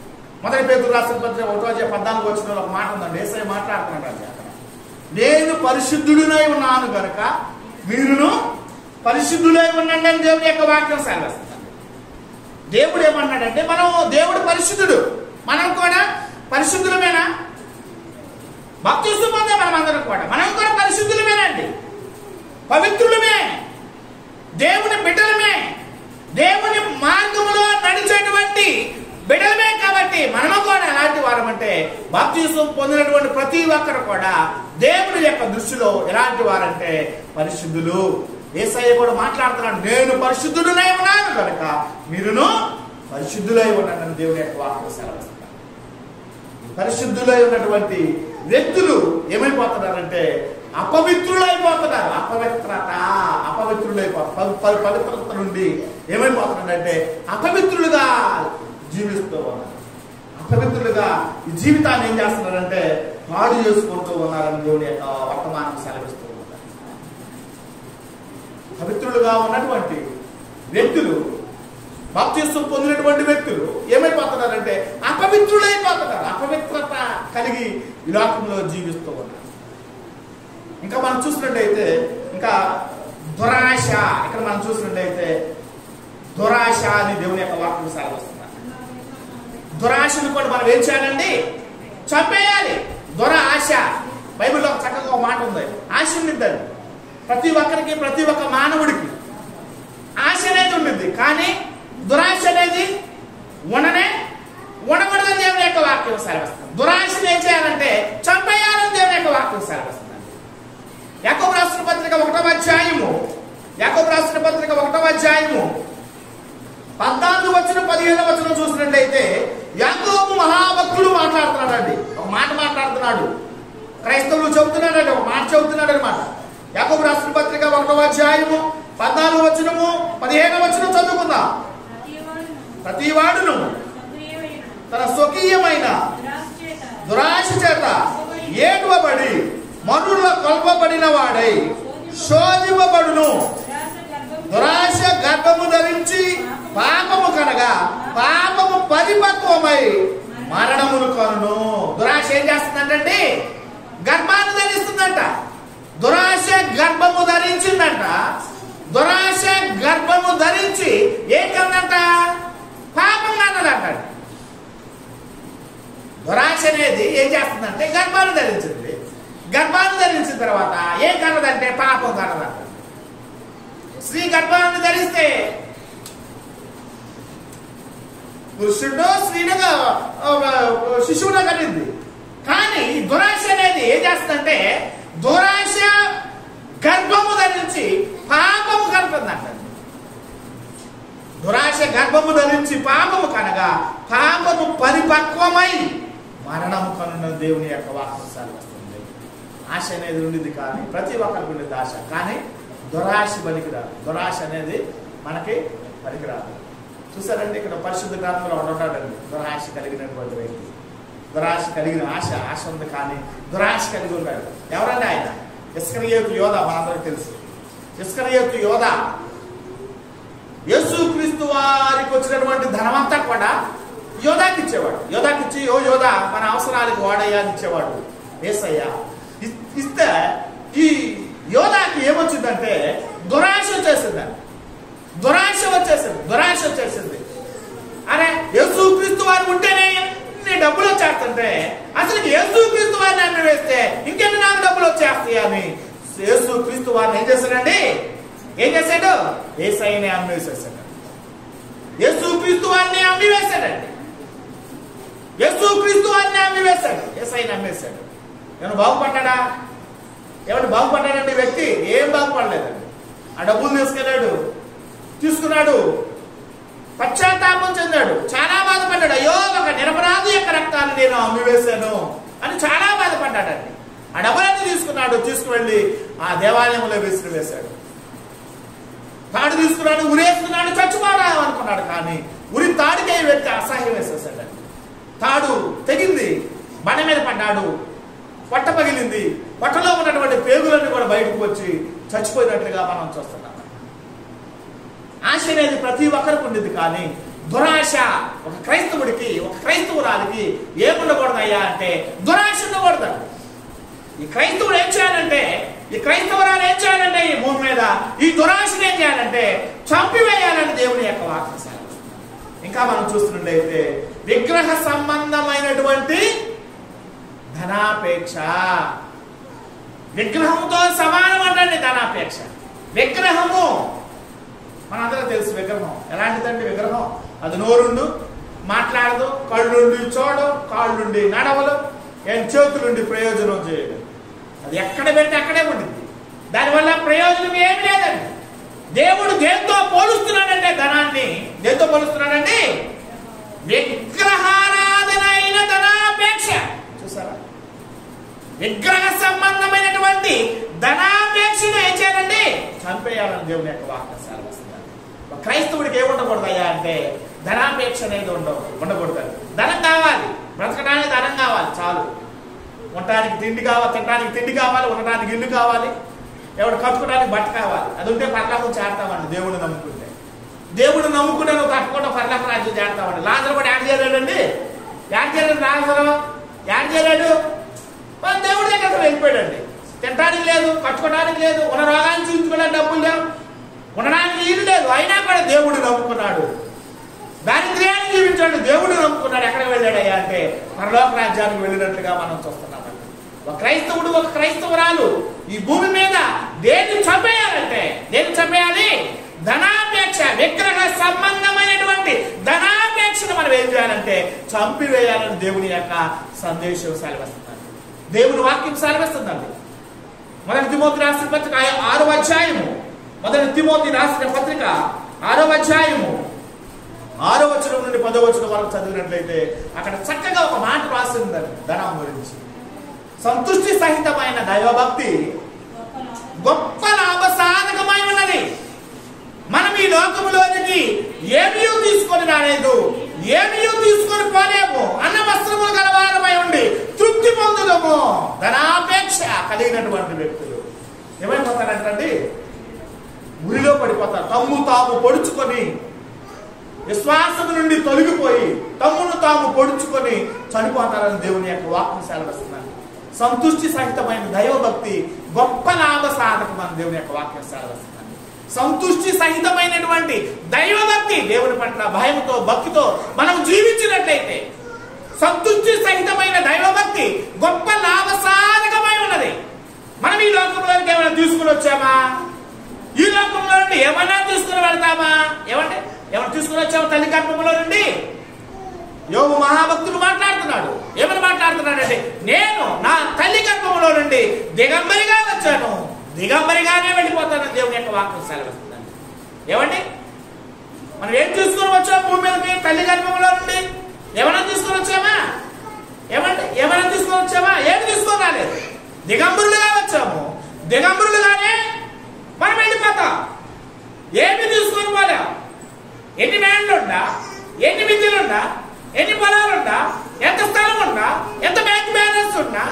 A: మొదటి పేదలు రాసిన పత్రిక ఒకటో అధ్యాయం పద్నాలుగు వచ్చిన ఒక మాట ఉందండి ఏసై మాట్లాడుతున్నాడు అది అక్కడ నేను పరిశుద్ధుడినై ఉన్నాను గనుక మీరును పరిశుద్ధులై ఉండండి అని దేవుడి యొక్క వాక్యం సెలవిస్తుంది దేవుడు ఏమన్నాడంటే మనం దేవుడు పరిశుద్ధుడు మనం కూడా పరిశుద్ధులమేనా భక్తి పొందే మనం అందరం కూడా మనం కూడా పరిశుద్ధులమేనండి పవిత్రులమే దేవుని బిడ్డలమే దేవుని మార్గంలో నడిచేటువంటి బిడ్డలమే కాబట్టి మనము కూడా ఎలాంటి వారం అంటే బాప్తీసం పొందినటువంటి ప్రతి ఒక్కరు కూడా దేవుని యొక్క దృష్టిలో ఎలాంటి వారంటే పరిశుద్ధులు ఏసయ్య కూడా మాట్లాడుతున్నాడు నేను పరిశుద్ధుడునై ఉన్నాను కనుక మీరును పరిశుద్ధులై ఉన్నానని దేవుని యొక్క వాక్యం సెలవిస్తున్నాడు పరిశుద్ధులై ఉన్నటువంటి వ్యక్తులు ఏమైపోతున్నారంటే అపవిత్రులైపోతున్నారు అపవిత్రత అపవిత్రులైపోతారు ప- ప- పవిత్రత నుండి ఏమైపోతున్నారంటే అపవిత్రులుగా జీవిస్తూ ఉన్నారు అపవిత్రులుగా ఈ జీవితాన్ని ఏం చేస్తున్నారంటే పాడు చేసుకుంటూ ఉన్నారని దేవుని యొక్క వర్తమానం సెలవిస్తూ ఉన్నారు పవిత్రులుగా ఉన్నటువంటి వ్యక్తులు బాప్తిస్వం పొందినటువంటి వ్యక్తులు ఏమైపోతున్నారంటే అపవిత్రులైపోతున్నారు అపవిత్రత కలిగి ఈ లోకంలో జీవిస్తూ ఉన్నారు ఇంకా మనం చూసినట్టయితే ఇంకా దురాశ ఇక్కడ మనం చూసినట్టయితే దురాశ అని దేవుని యొక్క వాక్యం సెలవిస్తున్నారు దురాశను కూడా మనం ఏం చేయాలండి చంపేయాలి దుర ఆశ బైబిల్లో ఒక చక్కగా ఒక మాట ఉంది ఆశ ఉండిద్దండి ప్రతి ఒక్కరికి ప్రతి ఒక్క మానవుడికి ఆశ అనేది ఉండిద్ది కానీ దురాశ అనేది ఉండనే ఉండకూడదని దేవుని యొక్క వాక్యం సెలవిస్తుంది దురాశను ఏం చేయాలంటే చంపేయాలని దేవుని యొక్క వాక్యం సెలవిస్తుంది యాకోబు రాష్ట్ర పత్రిక ఒకటవ అధ్యాయము యాకోబు రాష్ట్ర పత్రిక ఒకటవ అధ్యాయము పద్నాలుగు వచ్చిన పదిహేను వచ్చిన చూసినట్లయితే యాకోబు మహాభక్తుడు మాట్లాడుతున్నాడండి ఒక మాట మాట్లాడుతున్నాడు క్రైస్తవులు చెబుతున్నాడండి ఒక మాట చెబుతున్నాడు అనమాట యాకోబు రాష్ట్ర పత్రిక ఒకటవ అధ్యాయము పద్నాలుగు వచనము పదిహేను వచనం చదువుకుందాం
B: ప్రతివాడును
A: ప్రతి వాడును
B: సక్రియమైన
A: తన స్వకీయమైన
B: దురాశ చేత
A: దురాశ చేత ఏడువబడి మనుల కొల్పబడిన వాడై శోధింపబడును
B: దురాశ గర్భం
A: దురాశ గర్భము ధరించి పాపము కనగా పాపము పరిపక్వమై మరణమును కనును దురాశ ఏం చేస్తుందంటే గర్భాన్ని ధరిస్తుందంట దురాశ గర్భము ధరించిందంట దురాశ గర్భము ధరించి ఏం కన్నంట పాపం కన్నదంట దురాశ అనేది ఏం చేస్తుందంటే గర్భాన్ని ధరించింది గర్భాన్ని ధరించిన తర్వాత ఏం కన్నదంటే పాపం కన్నదంట స్త్రీ గర్భాన్ని ధరిస్తే పురుషుడు స్త్రీనుగా శిశువుగా కలిగింది కానీ ఈ దురాశ అనేది ఏం చేస్తుందంటే దురాశ గర్భము ధరించి పాపము కలుపుతుందంట దురాశ గర్భము ధరించి పాపము కనగా పాపము పరిపక్వమై మరణము కనున్న దేవుని యొక్క వాక్యం వస్తుంది ఆశ అనేది ఉండింది కానీ ప్రతి ఒక్కరికి ఉండేది ఆశ కానీ దురాశ పనికిరాదు దురాశ అనేది మనకి పనికిరాదు చూసారండి ఇక్కడ పరిశుద్ధ గ్రంథంలో ఉంటాడండి దురాశ కలిగినటువంటి వ్యక్తి దురాశ కలిగిన ఆశ ఆశ ఉంది కానీ దురాశ కలిగి ఉన్నాడు ఎవరండి ఆయన ఇస్కరయేతు యోధ మనందరికి తెలుసు ఇస్కరయేతు యోధ యేసుక్రీస్తు వారికి వచ్చినటువంటి ధనమంతా కూడా యోధాకి ఇచ్చేవాడు యోధాకి ఇచ్చి ఓ యోధ మన అవసరాలకు వాడయ్యా అని ఇచ్చేవాడు ఏసయ్య ఇ- ఇస్తే ఈ యోధాకి ఏమొచ్చిందంటే దురాశ వచ్చేసిందండి దురాశ వచ్చేసింది దురాశ వచ్చేసింది అరే యేసుక్రీస్తు వారు ఉంటేనే ఎన్ని డబ్బులు వచ్చేస్తుంటే అసలు యేసుక్రీస్తు వారిని అమ్మి వేస్తే ఇంకెన్ని నాకు డబ్బులు వచ్చేస్తాయి అని యేసుక్రీస్తు వారిని ఏం చేశాడండి ఏం చేశాడు ఏసైని అమ్మి వేసేసాడు యేసుక్రీస్తు వారిని అమ్మి వేశాడండి యేసుక్రీస్తు వారిని అమ్మి వేశాడు ఏసైని అమ్మేశాడు నేను బాగుపడ్డా ఏమంటే బాగుపడ్డాడండి ఈ వ్యక్తి ఏం బాగుపడలేదండి ఆ డబ్బులు తీసుకెళ్ళాడు తీసుకున్నాడు పశ్చాత్తాపం చెందాడు చాలా బాధపడ్డాడు అయ్యో ఒక నిరపరాధి యొక్క రక్తాన్ని నేను అమ్మివేశాను అని చాలా బాధపడ్డాడండి ఆ డబ్బులన్నీ తీసుకున్నాడు తీసుకువెళ్ళి ఆ దేవాలయంలో విసిరి వేశాడు తాడు తీసుకున్నాడు ఉరేసుకున్నాడు చచ్చిపోవడం అనుకున్నాడు కానీ ఉరి తాడికే ఈ వ్యక్తి అసహ్యం వేసేసాడండి తాడు తెగింది బండ మీద పడ్డాడు పొట్ట పగిలింది పొట్టలో ఉన్నటువంటి పేగులన్నీ కూడా బయటకు వచ్చి చచ్చిపోయినట్లుగా మనం చూస్తున్నాం ఆశ అనేది ప్రతి ఒక్కరికి ఉండేది కానీ దురాశ ఒక క్రైస్తవుడికి ఒక క్రైస్తవురాలికి ఏముండకూడదయ్యా అంటే దురాశ ఉండకూడదు ఈ క్రైస్తవుడు ఏం చేయాలంటే ఈ క్రైస్తవురాలు ఏం చేయాలంటే ఈ భూమి మీద ఈ దురాశను ఏం చేయాలంటే చంపివేయాలని దేవుని యొక్క వాక్యం సెలవిస్తుంది. ఇంకా మనం చూస్తున్నట్లయితే విగ్రహ సంబంధమైనటువంటి ధనాపేక్ష విగ్రహంతో సమానం అంటండి ధనాపేక్ష విగ్రహము మనందరం తెలుసు విగ్రహం ఎలాంటిదండి విగ్రహం అది నోరుండు మాట్లాడదు కళ్ళుండి చూడు కాళ్ళుండి నడవలు ఏం చేతులుండి ప్రయోజనం చేయదు అది ఎక్కడ పెడితే అక్కడే ఉంటుంది దానివల్ల ప్రయోజనం ఏమి లేదండి దేవుడు దేంతో పోలుస్తున్నాడంటే ధనాన్ని దేంతో పోలుస్తున్నాడండి విగ్రహారాధన అయిన ధనాపేక్ష చూసారా విగ్రహ సంబంధమైనటువంటి ధనాపేక్షను ఏం చేయాలండి చంపేయాలని దేవుని యొక్క వాక్యం సెలవిస్తున్నారు ఒక క్రైస్తవుడికి ఏముండకూడదయ్యా అంటే ధనాపేక్ష అనేది ఉండవు ఉండకూడదు ధనం కావాలి బ్రతకడానికి ధనం కావాలి చాలు ఉండటానికి తిండి కావాలి తినడానికి తిండి కావాలి ఉండటానికి ఇల్లు కావాలి ఎవడు కట్టుకోవడానికి బట్ట కావాలి అది ఉంటే పర్లాకం చేరతామండి దేవుడు నమ్ముకుంటే దేవుడు నమ్ముకుంటే నువ్వు తప్పకుండా పర్లాక రాజ్యం చేరతామండి లాజరు కూడా యాడ్ చేయలేడండి యాడ్ చేయలేడు లాజరు యాడ్ చేయలేడు మన దేవుడి దగ్గర వెళ్ళిపోయాడండి తినడానికి లేదు కట్టుకోవడానికి లేదు ఉన్న రోగాన్ని చూపించుకోవడానికి డబ్బులు లేవు ఉండడానికి ఇల్లు లేదు అయినా కూడా దేవుడు నమ్ముకున్నాడు దారిద్ర్యాన్ని జీవించాడు దేవుడు నమ్ముకున్నాడు ఎక్కడ వెళ్ళాడయ్యా అంటే పరలోక రాజ్యానికి వెళ్ళినట్లుగా మనం చూస్తున్నామండి ఒక క్రైస్తవుడు ఒక క్రైస్తవురాలు ఈ భూమి మీద దేన్ని చంపేయాలంటే దేన్ని చంపేయాలి ధనాపేక్ష విగ్రహ సంబంధమైనటువంటి ధనాపేక్షను మనం ఏం చేయాలంటే చంపివేయాలని దేవుని యొక్క సందేశం సెలవిస్తున్నాడు దేవుని వాక్యం సెలవిస్తుందండి మొదటి తిమోతి రాసిన పత్రిక ఆరో అధ్యాయము మొదటి తిమోతి రాసిన పత్రిక ఆరో అధ్యాయము ఆరో వచనం నుండి పదో వచనం వరకు చదివినట్లయితే అక్కడ చక్కగా ఒక మాట రాసి ఉందండి ధనం గురించి సంతుష్టి సహితమైన దైవభక్తి గొప్ప లాభ సాధకమై ఉన్నది మనం ఈ లోకములోనికి ఏమీ తీసుకొని రాలేదు ఏమీ తీసుకొని పోలేము అన్న వస్త్రములు గలవారమై ఉండి తృప్తి పొందుదము ధనాపేక్ష కలిగినటువంటి వ్యక్తులు ఏమైపోతారంటండి ఉరిలో పడిపోతారు తమ్ము తాము పొడుచుకొని విశ్వాసం నుండి తొలగిపోయి తమ్మును తాము పొడుచుకొని చనిపోతారని దేవుని యొక్క వాక్యం సెలవిస్తున్నాను సంతుష్టి సహితమైన దైవభక్తి గొప్ప లాభ సాధకం అని దేవుని యొక్క వాక్యం సెలవిస్తున్నాను సంతుష్టి సహితమైనటువంటి దైవభక్తి దేవుని పట్ల భయంతో భక్తితో మనం జీవించినట్లయితే సంతుష్టి సహితమైన దైవభక్తి గొప్ప లాభ సాధకమై ఉన్నది మనం ఈ లోకంలోకి ఏమైనా తీసుకుని వచ్చామా ఈ లోకంలో నుండి ఏమన్నా తీసుకుని వెళ్తామా ఏమంటే ఏమన్నా తీసుకుని వచ్చామా తల్లి గర్భంలో నుండి యోగు మహాభక్తుడు మాట్లాడుతున్నాడు ఏమని మాట్లాడుతున్నాడంటే నేను నా తల్లి గర్భంలో నుండి దిగంబరిగా వచ్చాను దిగంబరిగానే వెళ్ళిపోతానని దేవుని యొక్క వాక్యం సెలవిస్తుందండి ఏమండి మనం ఏం తీసుకుని వచ్చాము భూమి మీదకి తల్లి గర్భంలో నుండి ఏమైనా తీసుకొని వచ్చామా ఏమండి ఏమైనా తీసుకొని వచ్చామా ఏమి తీసుకొని రాలేదు దిగంబరులుగా వచ్చాము దిగంబరులుగానే మనం వెళ్ళిపోతాం ఏమి తీసుకొని పోలేం ఎన్ని వ్యాన్లుండా ఎన్ని విద్యలుండా ఎన్ని పొలాలుండా ఎంత స్థలం ఉందా ఎంత బ్యాంక్ బ్యాలెన్స్ ఉన్నా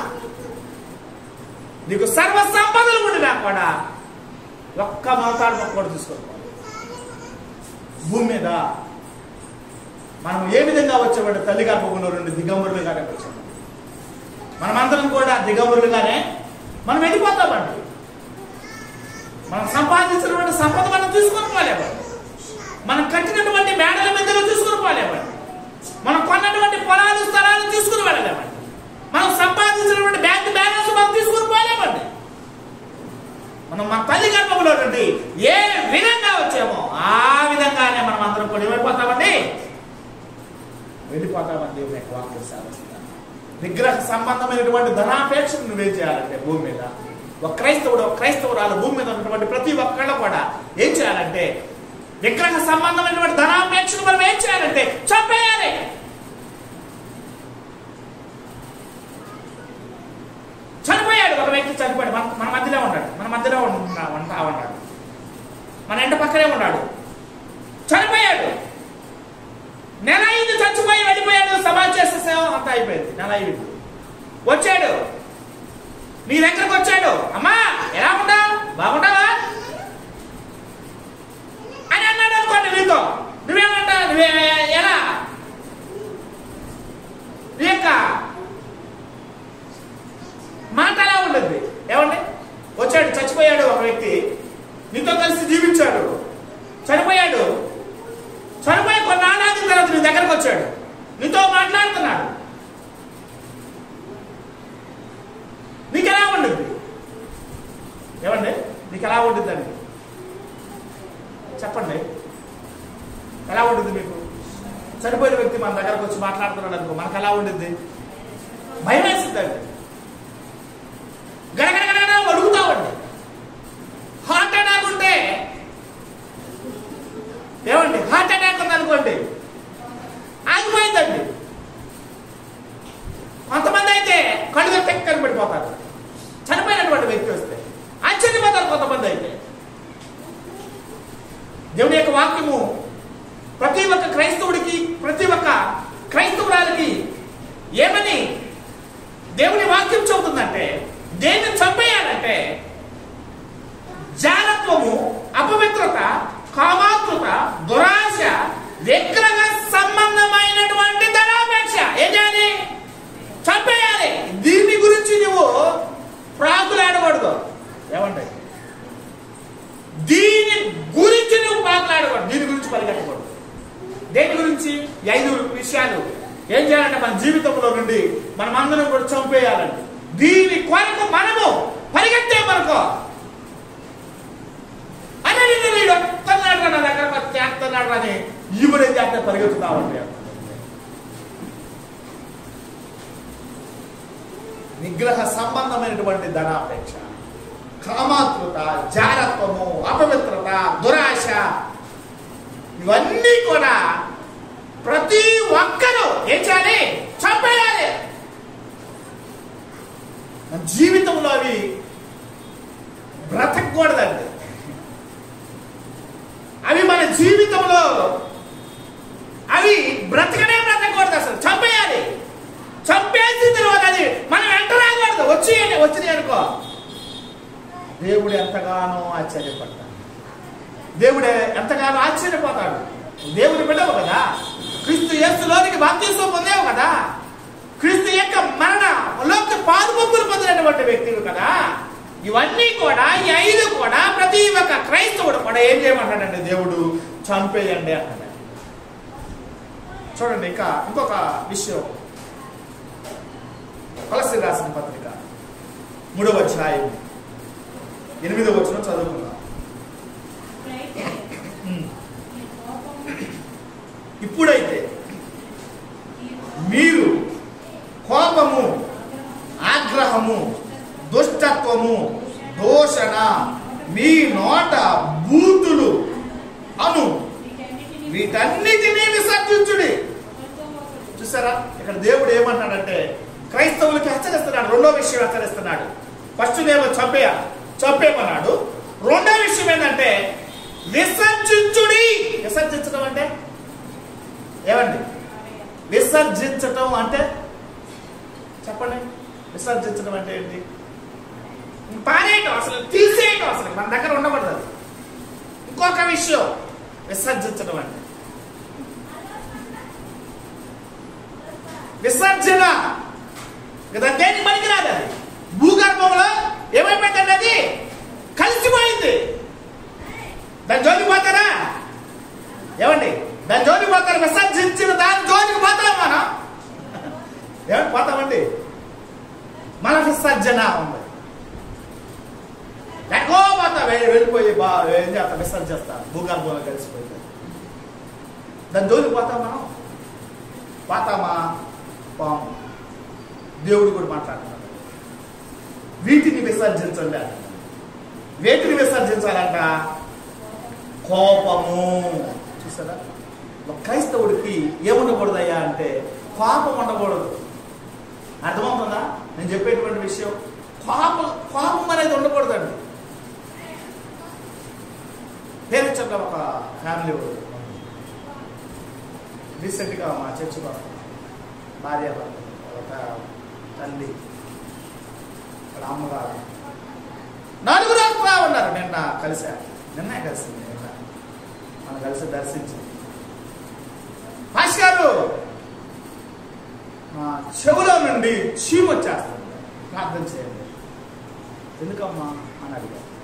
A: నీకు సర్వ సంపదలు ఉండినా కూడా ఒక్క మమతాడు మొక్క కూడా తీసుకొని పో. భూమి మీద మనం ఏ విధంగా వచ్చామంటే తల్లి గర్భంలో రెండు దిగంబరులుగానే వచ్చాము మనమందరం కూడా దిగంబరులుగానే మనం వెళ్ళిపోతామండి మనం సంపాదించినటువంటి సంపద మనం తీసుకొని పోలేమండి మనం కట్టినటువంటి మేడల మధ్యలో తీసుకుని పోలేమండి మనం కొన్నటువంటి పొలాలు స్థలాలు తీసుకుని వెళ్ళలేమండి మనం సంపాదించినటువంటి బ్యాంక్ బ్యాలెన్స్ మనం తీసుకుని పోలేమండి మనం మన తల్లి గర్భంలో నుండి ఏ విధంగా వచ్చామో ఆ విధంగానే మనం అందరం కూడా ఏమైపోతామండి వెళ్ళిపోతామని దేవుని యొక్క వాక్యం సాధిస్తాను విగ్రహ సంబంధమైనటువంటి ధనాపేక్షను నువ్వేం చేయాలంటే భూమి మీద ఒక క్రైస్తవుడు ఒక క్రైస్తవురాలు భూమి మీద ఉన్నటువంటి ప్రతి ఒక్కళ్ళు కూడా ఏం చేయాలంటే విగ్రహ సంబంధమైనటువంటి ధనాపేక్షను మనం ఏం చేయాలంటే చంపేయాలి చనిపోయాడు ఒక వ్యక్తి చనిపోయాడు మన మన మధ్యలో ఉన్నాడు మన మధ్యలో ఉన్నా ఉంటా ఉన్నాడు మన ఇంటి పక్కనే ఉన్నాడు చనిపోయాడు నెల ఐదు చచ్చిపోయి వెళ్ళిపోయాడు సమాజ చేసే సేవ అంతా అయిపోయింది నెల ఐదు వచ్చాడు నీ దగ్గరకు వచ్చాడు అమ్మా ఎలా ఉంటావు బాగుంటావా అని అన్నాడు అనుకోండి నీతో నువ్వేమంటావు నువ్వే చచ్చిపోయాడు ఒక వ్యక్తి నీతో కలిసి జీవించాడు చనిపోయాడు చనిపోయి కొన్నాళ్ళకి తర్వాత నీ దగ్గరకు వచ్చాడు నీతో మాట్లాడుతున్నాడు నీకు ఎలా ఉండుద్ది ఏమండి నీకు ఎలా ఉంటుందండి చెప్పండి ఎలా ఉంటుంది మీకు చనిపోయిన వ్యక్తి మన దగ్గరకు వచ్చి మాట్లాడుతున్నాడు అనుకో మనకు ఎలా ఉండిద్ది భయం వేస్తుందండి గడగడగడ అడుగుతామండి హార్ట్ అటాక్ ఉంటే ఏమండి హార్ట్ అటాక్ ఉంది అనుకోండి ఆగిపోయిందండి కొంతమంది అయితే కళ్ళు తెక్కని పడిపోతారు చనిపోయినటువంటి వ్యక్తి వస్తే ఆశ్చర్యపోతారు కొంతమంది అయితే దేవుని యొక్క వాక్యము ప్రతి ఒక్క క్రైస్తవుడికి ప్రతి ఒక్క క్రైస్తవురాలకి ఏమని దేవుని వాక్యం చెబుతుందంటే దేన్ని చంపేయాలంటే జాలత్వము అపవిత్రత కామాతృత దురాశ విగ్రహ సంబంధమైనటువంటి ధనాపేక్ష ఏం చేయాలి చంపేయాలి దీని గురించి నువ్వు ప్రాకులాడకూడదు ఏమంటాయి దీని గురించి నువ్వు పాకులాడకూడదు దీని గురించి పరిగెట్టకూడదు దేని గురించి ఈ ఐదు విషయాలు ఏం చేయాలంటే మన జీవితంలో నుండి మనం అందరం కూడా చంపేయాలండి దీని కొరకు మనము పరిగెత్తే మనకు అరే నేను వీడు వస్తున్నాడు నా దగ్గర వచ్చి చేస్తున్నాడు అని ఈవిడేం చేస్తే పరిగెత్తుతామండి నిగ్రహ సంబంధమైనటువంటి ధనాపేక్ష కామాతృత జారత్వము అపవిత్రత దురాశ ఇవన్నీ కూడా ప్రతి ఒక్కరూ ఏం చేయాలి చంపేయాలి మన జీవితంలో అవి బ్రతకూడదండి అవి మన జీవితంలో అవి బ్రతకనే బ్రతకూడదు అసలు చంపేయాలి చంపేసిన తర్వాత అది మనం వెంట రాకూడదు వచ్చి వచ్చినాయి అనుకో దేవుడు ఎంతగానో ఆశ్చర్యపడతాడు దేవుడు ఎంతగానో ఆశ్చర్యపోతాడు దేవుని బిడ్డవు కదా క్రీస్తు యేసులోనికి బాప్తీసం పొందేవు కదా క్రీస్తు యొక్క మరణలోకి పాదుపొప్పులు పొందినటువంటి వ్యక్తివి కదా ఇవన్నీ కూడా ఈ ఐదు కూడా ప్రతి ఒక్క క్రైస్తవుడు కూడా ఏం చేయమంటాడండి దేవుడు చంపేయండి అంటాడు చూడండి ఇంకా ఇంకొక విషయం కొలసి రాసిన పత్రిక మూడవ అధ్యాయం ఎనిమిదవ వచ్చిన చదువుకుందాం
B: అయితే
A: ఉమ్.
B: ఈ కోపము,
A: ఇప్పుడైతే
B: ఈ
A: మీరు కోపము ఆగ్రహము దుష్టత్వము దోషణ మీ నోట బూతులు అను
B: వీటన్నిటిని
A: వీటన్నిటినీ విసర్జించుడి
B: ఒకరితో ఒకరు
A: చూసారా ఇక్కడ దేవుడు ఏమంటాడంటే క్రైస్తవులకి హెచ్చరిస్తున్నాడు రెండో విషయం హెచ్చరిస్తున్నాడు ఫస్ట్ ఏమో చంపేయ చంపేమన్నాడు రెండో విషయం ఏంటంటే విసర్జించుడి విసర్జించడం అంటే ఏమండి విసర్జించటం అంటే చెప్పండి విసర్జించడం అంటే ఏంటి పారేయటం అసలు తీసేయటం అసలు మన దగ్గర ఉండకూడదు అది ఇంకొక విషయం విసర్జించడం అంటే విసర్జన కదా దేనికి పనికిరాదు అది భూగర్భంలో ఏమైపోయిందండి అది కలిసిపోయింది దాని జోలికి పోతారా ఏమండి దాని జోలికి పోతారు విసర్జించిన దాని జోలికి పోతాం మనం ఏమండి పోతామండి మన విసర్జన ఉంది ఎక్కో పోతా వె- వెళ్ళిపోయి బా ఏం చేస్తా విసర్జిస్తా భూగర్భంలో కలిసిపోయింది దాని జోలికి పోతాం మనం పోతామా పాము దేవుడు కూడా మాట్లాడుతున్నాడు వీటిని విసర్జించండి అంట. వేటిని విసర్జించాలంట కోపము చూసారా ఒక క్రైస్తవుడికి ఏముండకూడదయ్యా అంటే కోపం ఉండకూడదు అర్థమవుతుందా నేను చెప్పేటువంటి విషయం కోపం కోపం అనేది ఉండకూడదండి పేరెచ్చంగా ఒక ఫ్యామిలీ రీసెంట్గా మా చర్చిలో భార్య భర్త, ఒక తల్లి వాళ్ళ అమ్మగారు నలుగురు వస్తా ఉన్నారు నిన్న కలిసా నిన్నే కలిసింది నిన్న మనం కలిసి దర్శించింది భాష గారు మా చెవులో నుండి చీమ వచ్చేస్తుంది ప్రార్థన చేయండి ఎందుకమ్మా అని అడిగారు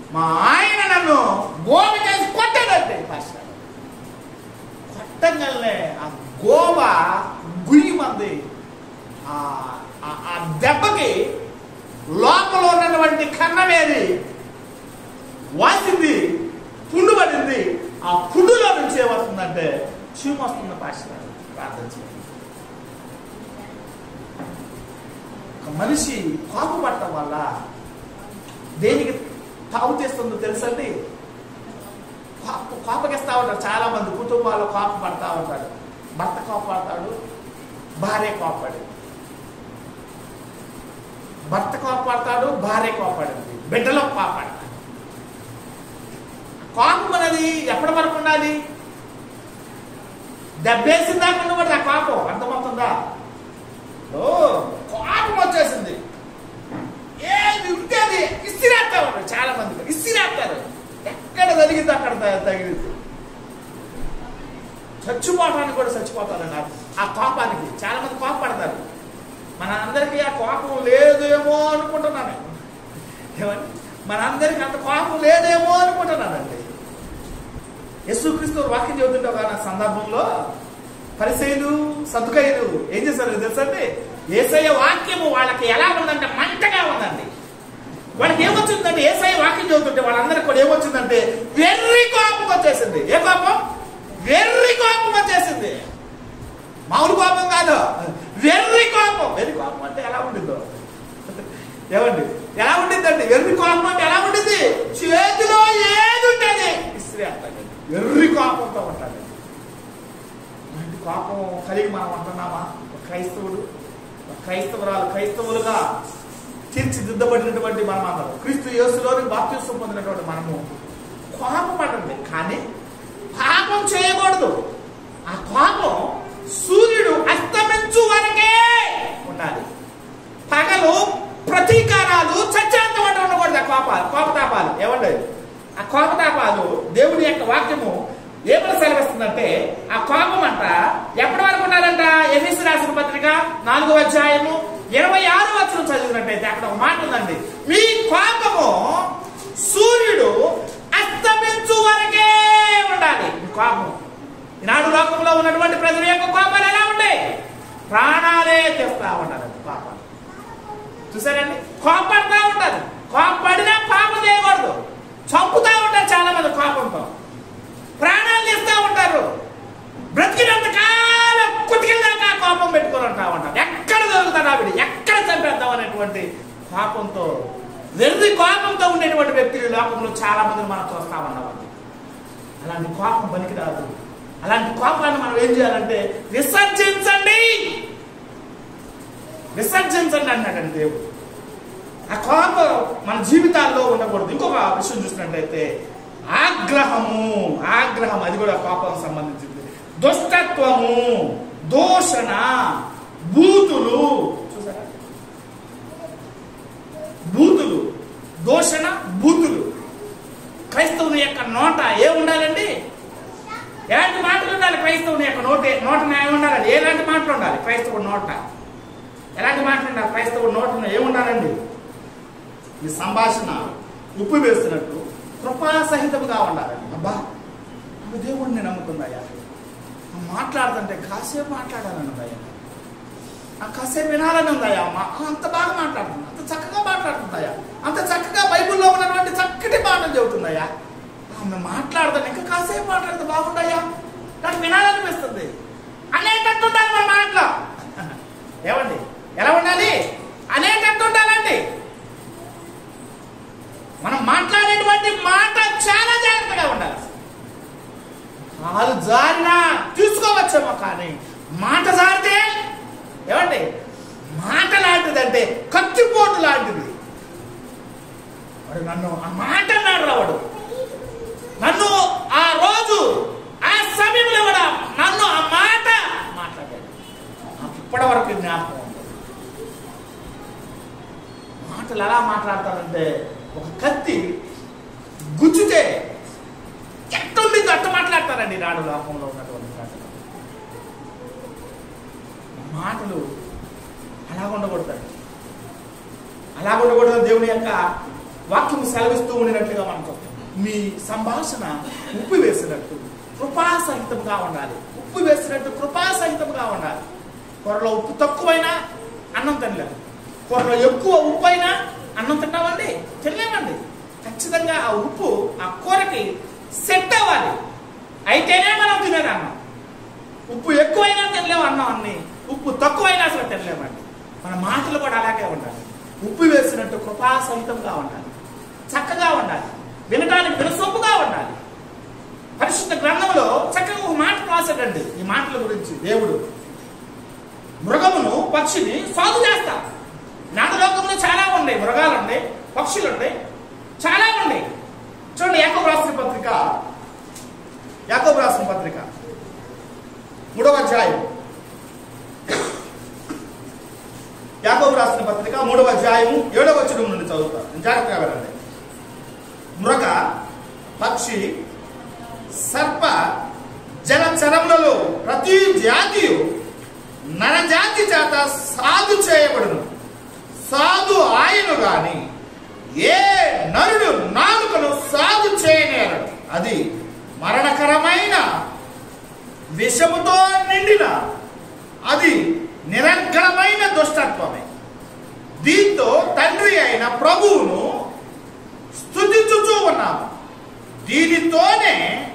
A: మా ఆయన నన్ను గోవ చేసి కొట్టాడంటే పాస్టర్ కొట్టంగానే ఆ గోవ గుయ్యమంది ఆ ఆ- ఆ దెబ్బకి లోపల ఉన్నటువంటి కన్నమేది వాసింది పుండు పడింది ఆ పుండులో నుంచి ఏమవుతుందంటే చీమ వస్తుంది పాస్టర్ ప్రార్థన చేయండి ఒక మనిషి కోప పట్టడం వల్ల దేనికి తావు చేస్తుందో తెలుసండి కోప కోపగిస్తా ఉంటారు చాలా మంది కుటుంబాల్లో కోప పడతా ఉంటారు భర్త కోపడతాడు భార్య కోపడి భర్త కోపడతాడు భార్య కోపడింది బిడ్డలో కోపడతాడు కోపం అనేది ఎప్పటి వరకు ఉండాలి దెబ్బేసిన దాకా ఉండబడి ఆ కోపం అర్థమవుతుందా ఓ కోపం వచ్చేసింది ఏది ఉంటే అది ఇసిరేస్తా ఉంటారు చాలా మంది ఇసిరేస్తారు ఎక్కడ తగిలింది అక్కడ త- తగిలింది చచ్చిపోవటానికి కూడా చచ్చిపోతారండి ఆ- ఆ కోపానికి చాలా మంది కోపపడతారు మన అందరికీ ఆ కోపం లేదేమో అనుకుంటున్నాను ఏమని మన అందరికీ అంత కోపం లేదేమో అనుకుంటున్నానండి యేసుక్రీస్తు వాక్యం చెబుతుంటే ఒక సందర్భంలో పరిసైలు సదుకైలు ఏం చేశారు తెలుసండి ఏసయ్య వాక్యము వాళ్ళకి ఎలా ఉందంటే మంటగా ఉందండి వాళ్ళకి ఏమొచ్చిందంటే ఏసయ్య వాక్యం చదువుతుంటే వాళ్ళందరికీ కూడా ఏమొచ్చిందంటే వెర్రి కోపం వచ్చేసింది ఏ కోపం వెర్రి కోపం వచ్చేసింది మామూలు కోపం కాదు వెర్రి కోపం వెర్రి కోపం అంటే ఎలా ఉండిందో ఏమండి ఎలా ఉండిందండి వెర్రి కోపం అంటే ఎలా ఉండింది చేతిలో ఏది ఉంటుంది ఇస్త్రీ అంటాడు వెర్రి కోపంతో ఉంటాడు ఇలాంటి కోపం కలిగి మనం ఉంటున్నామా ఒక క్రైస్తవుడు ఒక క్రైస్తవురాలు క్రైస్తవులుగా తీర్చిదిద్దబడినటువంటి మనం అందరం క్రీస్తు యేసులోని బాప్తిస్వం పొందినటువంటి మనము కోపపడండి కానీ పాపం చేయకూడదు ఆ కోపం సూర్యుడు అస్తమించు వరకే ఉండాలి పగలు ప్రతీకారాలు చచ్చేంత వంట ఉండకూడదు ఆ కోపాలు కోపతాపాలు ఏమండి ఆ కోపతాపాలు దేవుని యొక్క వాక్యము ఏమని సెలవిస్తుందంటే ఆ కోపం అంట ఎప్పటి వరకు ఉండాలంట ఎఫీసు రాసిన పత్రిక నాలుగో అధ్యాయము ఇరవై ఆరు వచ్చిన చదివినట్టయితే అక్కడ ఒక మాట ఉందండి మీ కోపము సూర్యుడు అస్తమించు వరకే ఉండాలి మీ కోపం ఈనాడు లోకంలో ఉన్నటువంటి ప్రజల యొక్క కోపాలు ఎలా ఉంటాయి ప్రాణాలే తెస్తా ఉండాలి పాపాలు చూసారండి కోపడతా ఉంటారు కోపడినా పాపం చేయకూడదు చంపుతా ఉంటారు చాలా మంది కోపంతో ప్రాణాలు తీస్తూ ఉంటారు బ్రతికినంత కాలం కుతికిల్దాకా కోపం పెట్టుకొని ఉంటా ఉంటారు ఎక్కడ దొరుకుతాడు ఆవిడ ఎక్కడ చంపేద్దాం అనేటువంటి కోపంతో వెర్రి కోపంతో ఉండేటువంటి వ్యక్తులు ఈ లోకంలో చాలా మందిని మనం చూస్తా ఉన్నామండి అలాంటి కోపం పనికిరాదు అలాంటి కోపాన్ని మనం ఏం చేయాలంటే విసర్జించండి విసర్జించండి అన్నాడండి దేవుడు ఆ కోపం మన జీవితాల్లో ఉండకూడదు ఇంకొక విషయం చూసినట్లయితే ఆగ్రహము ఆగ్రహం అది కూడా కోపం సంబంధించింది దుష్టత్వము దూషణ బూతులు చూసారా బూతులు దూషణ బూతులు క్రైస్తవుని యొక్క నోట ఏ ఉండాలండి ఎలాంటి మాటలు ఉండాలి క్రైస్తవుని యొక్క నోట నోట ఏమి ఉండాలండి ఎలాంటి మాటలు ఉండాలి క్రైస్తవుడి నోట ఎలాంటి మాటలు ఉండాలి క్రైస్తవుడి నోట ఏముండాలండి ఈ సంభాషణ ఉప్పు వేస్తున్నట్టు కృపాసహితముగా ఉండాలండి అబ్బా ఆమె దేవుడిని నమ్ముకుందయ్యా ఆమె మాట్లాడుతుంటే కాసేపు మాట్లాడాలన్నదయ్యా ఆ కాసేపు వినాలని ఉందయ్యా అమ్మ అంత బాగా మాట్లాడుతుంది అంత చక్కగా మాట్లాడుతుందయ్యా అంత చక్కగా బైబిల్లో ఉన్నటువంటి చక్కటి మాటలు చెబుతుందయ్యా ఆమె మాట్లాడుతాను ఇంకా కాసేపు మాట్లాడితే బాగుండయ్యా నాకు వినాలనిపిస్తుంది అనేటట్టు ఉండాలి మన మాటలో ఏమండి ఎలా ఉండాలి అనేటట్టు ఉండాలండి మనం మాట్లాడేటువంటి మాట చాలా జాగ్రత్తగా ఉండాలి కాలు జారినా తీసుకోవచ్చేమో కానీ మాట జారితే ఏమండి మాట లాంటిదంటే కత్తిపోటు లాంటిది వాడు నన్ను ఆ మాట అన్నాడు రావాడు నన్ను ఆ రోజు ఆ సమయంలో కూడా నన్ను ఆ మాట మాట్లాడాడు నాకు ఇప్పటి వరకు జ్ఞాపకం ఉంది మాటలు ఎలా మాట్లాడతారంటే ఒక కత్తి గుచ్చితే ఎట్టుంది అట్ట మాట్లాడతారండి నాడు లోకంలో ఉన్నటువంటి ప్రజలు మాటలు అలా ఉండకూడదండి అలా ఉండకూడదు దేవుని యొక్క వాక్యం సెలవిస్తూ ఉండినట్లుగా మనం చూస్తాం మీ సంభాషణ ఉప్పు వేసినట్టు కృపాసహితంగా ఉండాలి ఉప్పు వేసినట్టు కృపాసహితంగా ఉండాలి కూరలో ఉప్పు తక్కువైనా అన్నం తినలేము కూరలో ఎక్కువ ఉప్పు అయినా అన్నం తింటామండి తినలేమండి ఖచ్చితంగా ఆ ఉప్పు ఆ కూరకి సెట్ అవ్వాలి అయితేనే మనం తినేది అన్నం ఉప్పు ఎక్కువైనా తినలేము అన్నం అన్ని ఉప్పు తక్కువైనా అసలు తినలేమండి మన మాటలు కూడా అలాగే ఉండాలి ఉప్పు వేసినట్టు కృపాసహితంగా ఉండాలి చక్కగా ఉండాలి వినడానికి వినసొప్పుగా ఉండాలి పరిశుద్ధ గ్రంథంలో చక్కగా ఒక మాట రాశాడండి ఈ మాటల గురించి దేవుడు మృగమును పక్షిని సాగు చేస్తా నాగలోకంలో చాలా ఉన్నాయి మృగాలు ఉన్నాయి పక్షులు ఉన్నాయి చాలా ఉన్నాయి చూడండి యాకోబు రాసిన పత్రిక యాకోబు రాసిన పత్రిక మూడవ అధ్యాయం యాకోబు రాసిన పత్రిక మూడవ అధ్యాయము ఏడవ వచనం నుండి చదువుతాను జాగ్రత్తగా వెళ్ళండి మృగ పక్షి సర్ప జలచరములలో ప్రతి జాతియు నరజాతి చేత సాధు చేయబడును సాధు ఆయను గాని ఏ నరుడు నాలుకను సాధు చేయనేరడు అది మరణకరమైన విషముతో నిండిన అది నిరంకరమైన దుష్టత్వమే దీంతో తండ్రి అయిన ప్రభువును స్థుతించుచూ ఉన్నాము దీనితోనే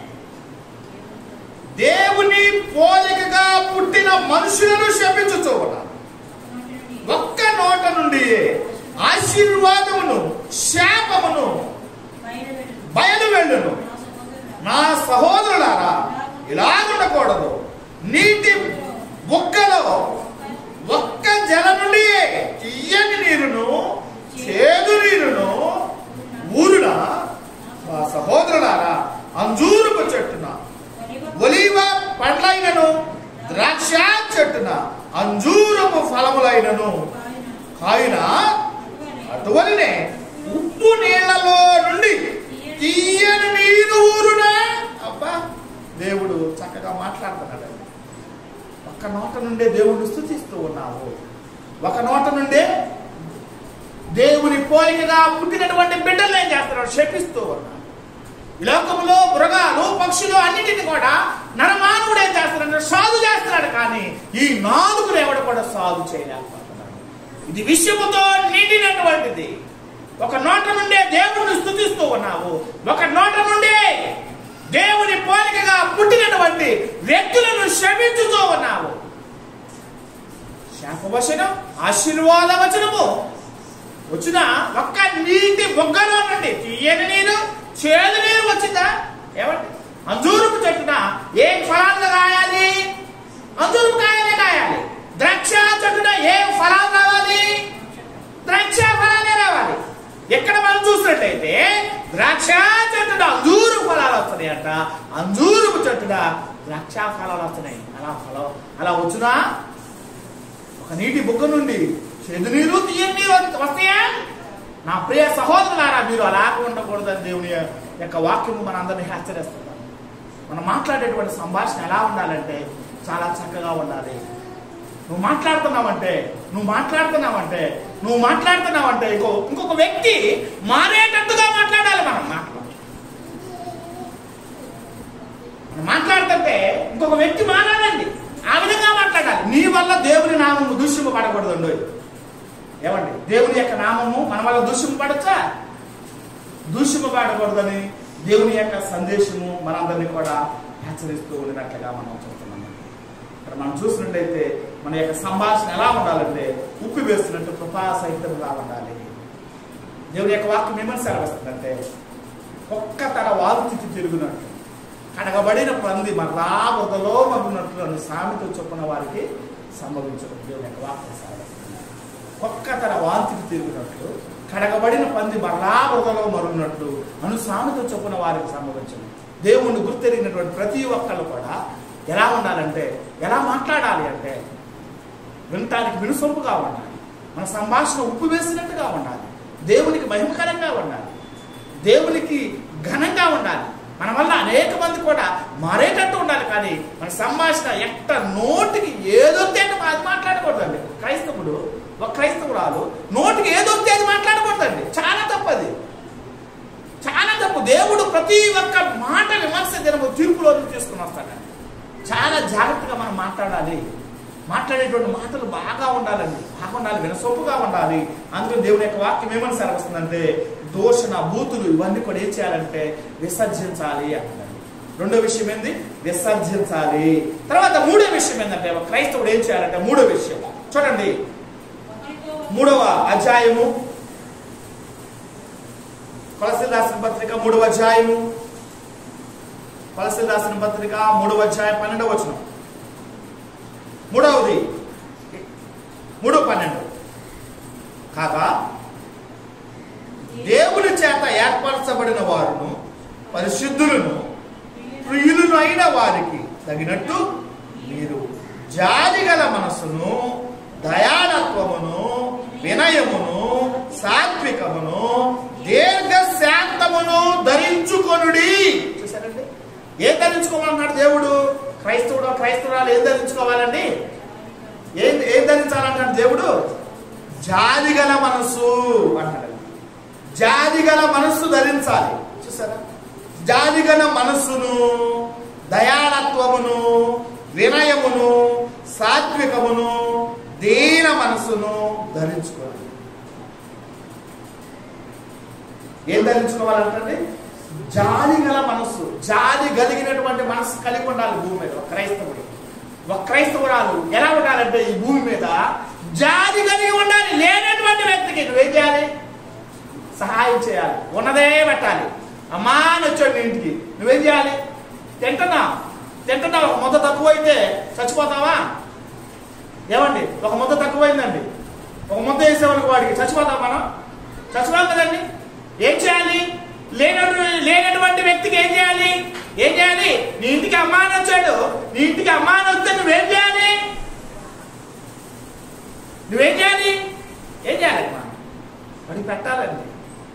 A: దేవుని పోలికగా పుట్టిన మనుషులను శపించుచూ ఉన్నాము ఒక్క నోట నుండి ఆశీర్వాదమును శాపమును బయలు వెళ్ళును నా సహోదరులారా ఇలాగుండకూడదు నీటి బుక్కలో ఒక్క జల నుండి తీయని నీరును చేదు నీరును ఊరున మా సహోదరులారా అంజూరుపు చెట్టున ఒలివ పండ్లైనను ద్రాక్ష చెట్టున అంజూరపు ఫలములైనను కాయిన అటువలనే ఉప్పు నీళ్లలో నుండి తీయని నీరు ఊరునా అబ్బా దేవుడు చక్కగా మాట్లాడుతున్నాడు ఒక్క నోట నుండే దేవుడిని స్థుతిస్తూ ఉన్నావు ఒక నోట నుండే దేవుని పోలికగా పుట్టినటువంటి బిడ్డలు ఏం చేస్తున్నాడు శపిస్తూ ఉన్నాడు ఈ లోకంలో మృగాలు పక్షులు అన్నిటిని కూడా నరమానవుడు ఏం చేస్తున్నాడు సాధు చేస్తున్నాడు కానీ ఈ నాలుగులు ఎవడు కూడా సాధు చేయలేకపోతున్నాడు ఇది విషయముతో నిండినటువంటిది ఒక నోట నుండే దేవుడిని స్థుతిస్తూ ఉన్నావు ఒక నోట నుండే దేవుని పోలికగా పుట్టినటువంటి వ్యక్తులను శ్రమించుతూ ఉన్నావు శాపవచనం ఆశీర్వాద వచనము వచ్చిన ఒక్క నీటి బొగ్గలో నుండి తీయని నీరు చేదు నీరు వచ్చిందా ఏమండి అంజూరుపు చెట్టున ఏ ఫలాలు కాయాలి అంజూరుపు కాయలే కాయాలి ద్రాక్ష చెట్టున ఏ ఫలాలు రావాలి ద్రాక్ష ఫలాలే రావాలి ఎక్కడ మనం చూసినట్టయితే ద్రాక్ష చెట్టున అంజూరు ఫలాలు వస్తున్నాయంట అంజూరుపు చెట్టున ద్రాక్ష ఫలాలు వస్తున్నాయి అలా ఫలం అలా వచ్చునా ఒక నీటి బుగ్గ నుండి చెడు నీరు తీయని నీరు వస్తాయా నా ప్రియ సహోదరులారా మీరు అలా ఉండకూడదని దేవుని యొక్క వాక్యము మన అందరినీ హెచ్చరిస్తున్నారు మనం మాట్లాడేటువంటి సంభాషణ ఎలా ఉండాలంటే చాలా చక్కగా ఉండాలి నువ్వు మాట్లాడుతున్నావంటే నువ్వు మాట్లాడుతున్నావంటే నువ్వు మాట్లాడుతున్నావంటే ఇంకో ఇంకొక వ్యక్తి మారేటట్టుగా మాట్లాడాలి మనం మాట్లాడాలి మనం మాట్లాడుతుంటే ఇంకొక వ్యక్తి మారాలండి ఆ విధంగా మాట్లాడాలి నీ వల్ల దేవుని నామము దూష్యము పడకూడదండి ఏమండి దేవుని యొక్క నామము మన వల్ల దూష్యము పడచ్చా దూష్యము పడకూడదని దేవుని యొక్క సందేశము మనందరినీ కూడా హెచ్చరిస్తూ ఉండినట్లుగా మనం చూస్తున్నాం ఇక్కడ మనం చూసినట్లయితే మన యొక్క సంభాషణ ఎలా ఉండాలంటే ఉప్పు వేస్తున్నట్టు కృపాసహితంగా ఉండాలి దేవుని యొక్క వాక్యం ఏమని సెలవిస్తుందంటే ఒక్క తన వాల్తికి తిరుగునట్టు కడగబడిన పంది మరలా వదలో మగ్గునట్లు అని సామెత చొప్పున వారికి సంభవించడం దేవుని యొక్క వాక్యం సెలవిస్తుంది ఒక్క తన వాంతికి తిరుగునట్లు కడగబడిన పంది మరలా వదలో మరుగునట్లు అను సామెత చొప్పున వారికి సంభవించడం దేవుణ్ణి గుర్తెరిగినటువంటి ప్రతి ఒక్కళ్ళు కూడా ఎలా ఉండాలంటే ఎలా మాట్లాడాలి అంటే వినటానికి వినుసొంపుగా ఉండాలి మన సంభాషణ ఉప్పు వేసినట్టుగా ఉండాలి దేవునికి మహిమకరంగా ఉండాలి దేవునికి ఘనంగా ఉండాలి మన వల్ల అనేక మంది కూడా మారేటట్టు ఉండాలి కానీ మన సంభాషణ ఎట్ట నోటికి ఏదొస్తే అంటే అది మాట్లాడకూడదండి క్రైస్తవుడు ఒక క్రైస్తవురాలు నోటికి ఏదొస్తే అది మాట్లాడకూడదండి చాలా తప్పది ప్రతి ఒక్క మాట విమర్శ దినము తీర్పులో తీసుకుని వస్తాడండి చాలా జాగ్రత్తగా మనం మాట్లాడాలి మాట్లాడేటువంటి మాటలు బాగా ఉండాలండి బాగా ఉండాలి వినసొప్పుగా ఉండాలి అందులో దేవుని యొక్క వాక్యం ఏమని సెలవుస్తుందంటే దోషణ బూతులు ఇవన్నీ కూడా ఏం చేయాలంటే విసర్జించాలి అంటారు రెండో విషయం ఏంది విసర్జించాలి తర్వాత మూడో విషయం ఏంటంటే ఒక క్రైస్తవుడు ఏం చేయాలంటే మూడో విషయం చూడండి
B: ఒకరితో
A: మూడవ అధ్యాయము కొలసి రాసిన పత్రిక మూడవ అధ్యాయము కొలసి రాసిన పత్రిక మూడవ అధ్యాయం పన్నెండవ వచనం మూడవది మూడు పన్నెండు కాగా దేవుని చేత ఏర్పరచబడిన వారును పరిశుద్ధులను ప్రియులను అయిన వారికి తగినట్టు మీరు జాలిగల మనసును దయానత్వమును వినయమును సాత్వికమును దీర్ఘ శాంతమును ధరించుకొనుడి చూసారండి ఏం ధరించుకోవాలన్నాడు దేవుడు క్రైస్తవుడు క్రైస్తవురాలు ఏం ధరించుకోవాలండి ఏం ఏం ధరించాలన్నాడు దేవుడు జాలిగల మనసు అంటాడు జాలిగల మనస్సు ధరించాలి చూసారా జాలిగల మనస్సును దయాళత్వమును వినయమును సాత్వికమును దీన మనస్సును ధరించుకోవాలి ఏం ధరించుకోవాలంటే జాలి గల మనస్సు జాలి కలిగినటువంటి మనస్సు కలిగి ఉండాలి భూమి మీద ఒక క్రైస్తవుడు ఒక క్రైస్తవురాలు ఎలా ఉండాలంటే ఈ భూమి మీద జాలి కలిగి ఉండాలి లేనటువంటి వ్యక్తికి నువ్వేం చేయాలి సహాయం చేయాలి ఉన్నదే పెట్టాలి అమ్మా అని వచ్చాడు నీ ఇంటికి నువ్వేం చేయాలి తింటున్నా తింటున్నా ఒక ముద్ద తక్కువైతే చచ్చిపోతావా ఏమండి ఒక ముద్ద తక్కువైందండి ఒక ముద్ద వేసేవాళ్ళకి వాడికి చచ్చిపోతాం మనం చచ్చిపోతాం కదండి ఏం చేయాలి లేనటువంటి లేనటువంటి వ్యక్తికి ఏం చేయాలి ఏం చేయాలి నీ ఇంటికి అమ్మా అని వచ్చాడు నీ ఇంటికి అమ్మా అని వస్తే నువ్వేం చేయాలి నువ్వేం చేయాలి ఏం చేయాలి అమ్మా వాడికి పెట్టాలండి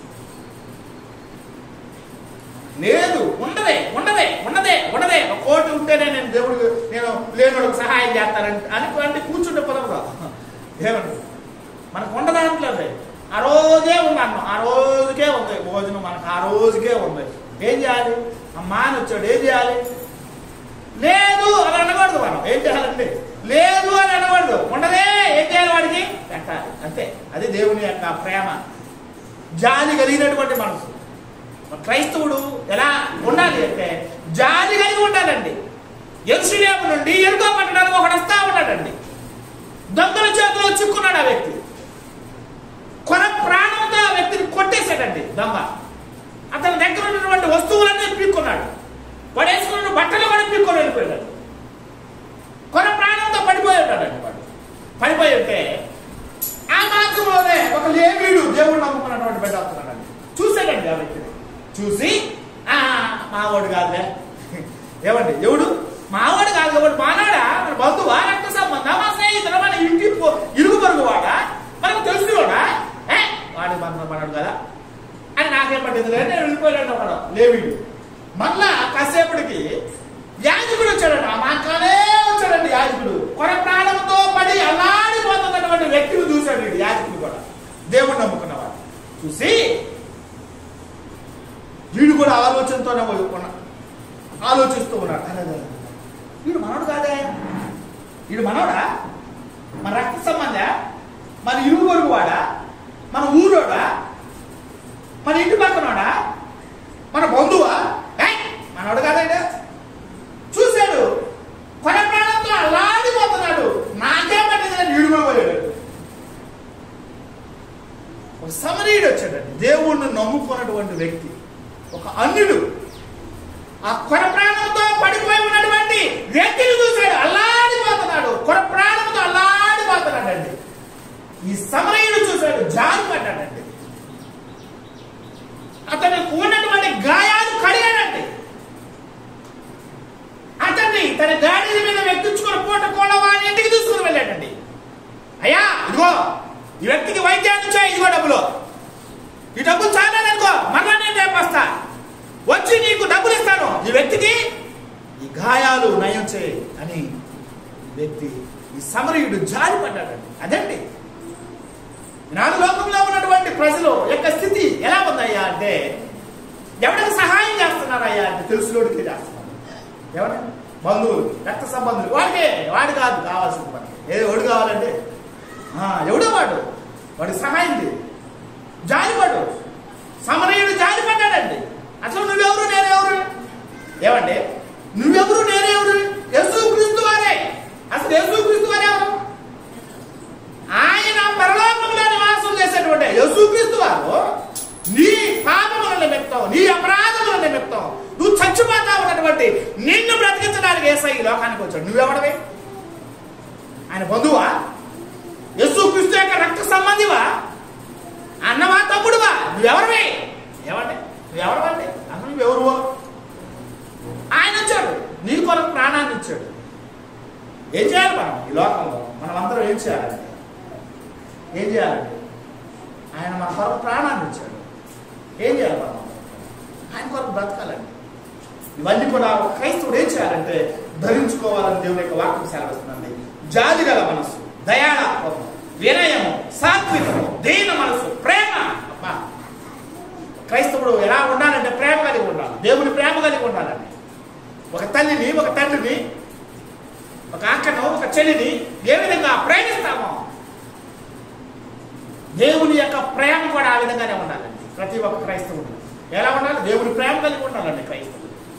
A: లేదు ఉండదే ఉండదే ఉండదే ఉండదే ఒక కోటి ఉంటేనే నేను దేవుడు నేను లేనుడికి సహాయం చేస్తానంటే అని అంటే కూర్చుంటే పదవురా ఏమండి మనకు ఉండదాంట్లేదు ఆ రోజే ఉంది అన్నం ఆ రోజుకే ఉంది భోజనం మనకు ఆ రోజుకే ఉంది ఏం చేయాలి అమ్మా అని వచ్చాడు ఏం చేయాలి లేదు అని అనకూడదు మనం ఏం చేయాలండి లేదు అని అనకూడదు ఉండదే ఏం చేయాలి వాడికి పెట్టాలి అంతే అది దేవుని యొక్క ప్రేమ జాలి కలిగినటువంటి మనసు ఒక క్రైస్తవుడు ఎలా ఉండాలి అంటే జాలి కలిగి ఉండాలండి ఎరుసలేము నుండి ఎరుకో పట్టడానికి ఒకడు వస్తా ఉన్నాడండి దొంగల చేతిలో చిక్కున్నాడు ఆ వ్యక్తి కొన ప్రాణంతో ఆ వ్యక్తిని కొట్టేశాడండి దొంగ అతని దగ్గర ఉన్నటువంటి వస్తువులన్నీ పీక్కున్నాడు పడేసుకున్న బట్టలు కూడా పీక్కొని వెళ్ళిపోయాడు కొన ప్రాణంతో పడిపోయి ఉంటాడండి వాడు పడిపోయి ఉంటే ఆ మార్గంలోనే ఒక లేవీడు దేవుడు నమ్ముకున్నటువంటి బిడ్డ వస్తున్నాడండి చూశాడండి ఆ వ్యక్తిని చూసి ఆ మావాడు కాదులే ఏమండి ఎవడు మావాడు కాదు ఎవడు మానాడా మన బంధువా రక్త సంబంధం మా స్నేహితుడు మన ఇంటి పొ- ఇరుగు పొరుగు వాడా మనకు తెలిసినోడా ఏ వాడి బంధం పడాడు కదా అని నాకేం పట్టింది లేదు నేను వెళ్ళిపోయాడు వాడు లేవీడు మళ్ళా కాసేపటికి యాజకుడు వచ్చాడండి ఆ మాటలోనే వచ్చాడండి యాజకుడు కొర ప్రాణంతో పడి అల్లాడిపోతున్నటువంటి వ్యక్తిని చూశాడు వీడు యాజకుడు కూడా దేవుడు నమ్ముకున్నవాడు చూసి వీడు కూడా ఆలోచనతోనే ఉన్నా ఆలోచిస్తూ ఉన్నాడు అరే, అరే, అరే. వీడు మనోడు కాదే వీడు మనోడా మన రక్త సంబంధ మన ఇరుగు పొరుగు వాడా మన ఊరోడా మన ఇంటి పక్కనోడా మన బంధువా ఏయ్, మనోడు కాదండి చూశాడు కొన ప్రాణంతో అల్లాడిపోతున్నాడు నాకే పట్టింది వీడు కూడా పోయాడు ఒక సమరీయుడు వచ్చాడండి దేవుణ్ణి నమ్ముకున్నటువంటి వ్యక్తి ఒక అన్యుడు ఆ కొర ప్రాణంతో పడిపోయి ఉన్నటువంటి వ్యక్తిని చూశాడు అల్లాడిపోతున్నాడు కొర ప్రాణంతో అల్లాడిపోతున్నాడండి ఈ సమరయుడు చూశాడు జారి పడ్డాడండి అతనికి ఉన్నటువంటి గాయాలు కడిగాడండి అతన్ని తన గాడి మీద వ్యక్తించుకుని పూట కూడా వాడి ఇంటికి తీసుకుని వెళ్ళాడండి అయ్యా ఇదిగో ఈ వ్యక్తికి వైద్యాన్ని చేయి ఇదిగో డబ్బులు ఈ డబ్బులు చాలనుకో మళ్ళా నేను రేపు వస్తా వచ్చి నీకు డబ్బులు ఇస్తాను ఈ వ్యక్తికి ఈ గాయాలు నయం చేయి అని ఈ వ్యక్తి ఈ సమరయుడు జారి పడ్డాడండి అదండి నాడు లోకంలో ఉన్నటువంటి ప్రజలు యొక్క స్థితి ఎలా ఉందయ్యా అంటే ఎవరికి సహాయం చేస్తున్నారు చేస్తున్నారయ్యా అంటే తెలుసులోడికి చేస్తున్నారు ఏమంటే బంధువులు రక్త సంబంధులు వాడికే వాడు కాదు కావాల్సింది మనకి ఏ ఎవడు కావాలంటే ఆ, ఎవడో వాడు వాడికి సహాయం చేయి జాలిపడు సమరయుడు జాలిపడ్డాడండి అసలు నువ్వెవరు నేనెవరు ఏమండి నువ్వెవరు నేనెవరు యేసు క్రీస్తు వారే అసలు యేసు క్రీస్తు వారే ఎవరు ఆయన పరలోకంలో నివాసం చేసేటువంటి యేసుక్రీస్తు వారు నీ పాపముల నిమిత్తం నీ అపరాధముల నిమిత్తం నువ్వు చచ్చిపోతా ఉన్నటువంటి నిన్ను బ్రతికించడానికి ఏసై ఈ లోకానికి వచ్చాడు నువ్వెవడవే ఆయన బంధువా యేసుక్రీస్తు యొక్క రక్త సంబంధివా అన్నవా తమ్ముడువా నువ్వెవరివి ఏమండి నువ్వెవడవండి అసలు నువ్వెవరువో ఆయన వచ్చాడు నీ కొరకు ప్రాణాన్ని ఇచ్చాడు ఏం చేయాలి మనం ఈ లోకంలో మనం అందరం ఏం చేయాలండి ఏం చేయాలండి ఆయన మన కొరకు ప్రాణాన్ని ఇచ్చాడు ఏం చేయాలి మనం ఆయన కొరకు బ్రతకాలండి ఇవన్నీ కూడా ఒక క్రైస్తవుడు ఏం చేయాలంటే ధరించుకోవాలని దేవుని యొక్క వాక్యం సెలవిస్తుందండి జాలి గల మనస్సు దయాళత్వము వినయము సాత్వికము దీన మనస్సు ప్రేమ అబ్బా క్రైస్తవుడు ఎలా ఉండాలంటే ప్రేమ కలిగి ఉండాలి దేవుని ప్రేమ కలిగి ఉండాలండి ఒక తల్లిని ఒక తండ్రిని ఒక అక్కను ఒక చెల్లిని ఏ విధంగా ప్రేమిస్తామో దేవుని యొక్క ప్రేమ కూడా ఆ విధంగానే ఉండాలండి ప్రతి ఒక్క క్రైస్తవుడు ఎలా ఉండాలి దేవుని ప్రేమ కలిగి ఉండాలండి క్రైస్తవుడు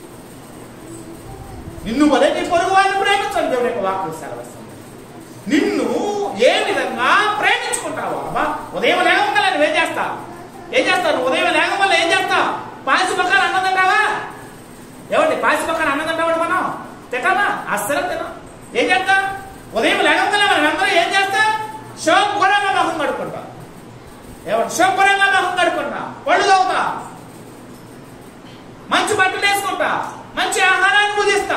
A: నిన్ను వలె నీ పొరుగు వారిని ప్రేమించాలి దేవుని యొక్క వాక్యం సెలవిస్తుంది నిన్ను ఏ విధంగా ప్రేమించుకుంటావు అబ్బా ఉదయం లేకపోతే నువ్వేం చేస్తావు ఏం చేస్తావు నువ్వు ఉదయం లేకపోతే ఏం చేస్తావు పాసి పక్కన అన్నం తింటావా ఏమండి పాసి పక్కన అన్నం తింటావాడు మనం తింటామా అస్సలు తినం ఏం చేస్తాం ఉదయం లేకపోతే మనం అందరం ఏం చేస్తాం శుభ్రంగా మొహం కడుక్కుంటాం ఏమండి శుభ్రంగా మొహం కడుక్కుంటాం పళ్ళు తవ్వుతాం మంచి బట్టలు వేసుకుంటా మంచి ఆహారాన్ని పూజిస్తా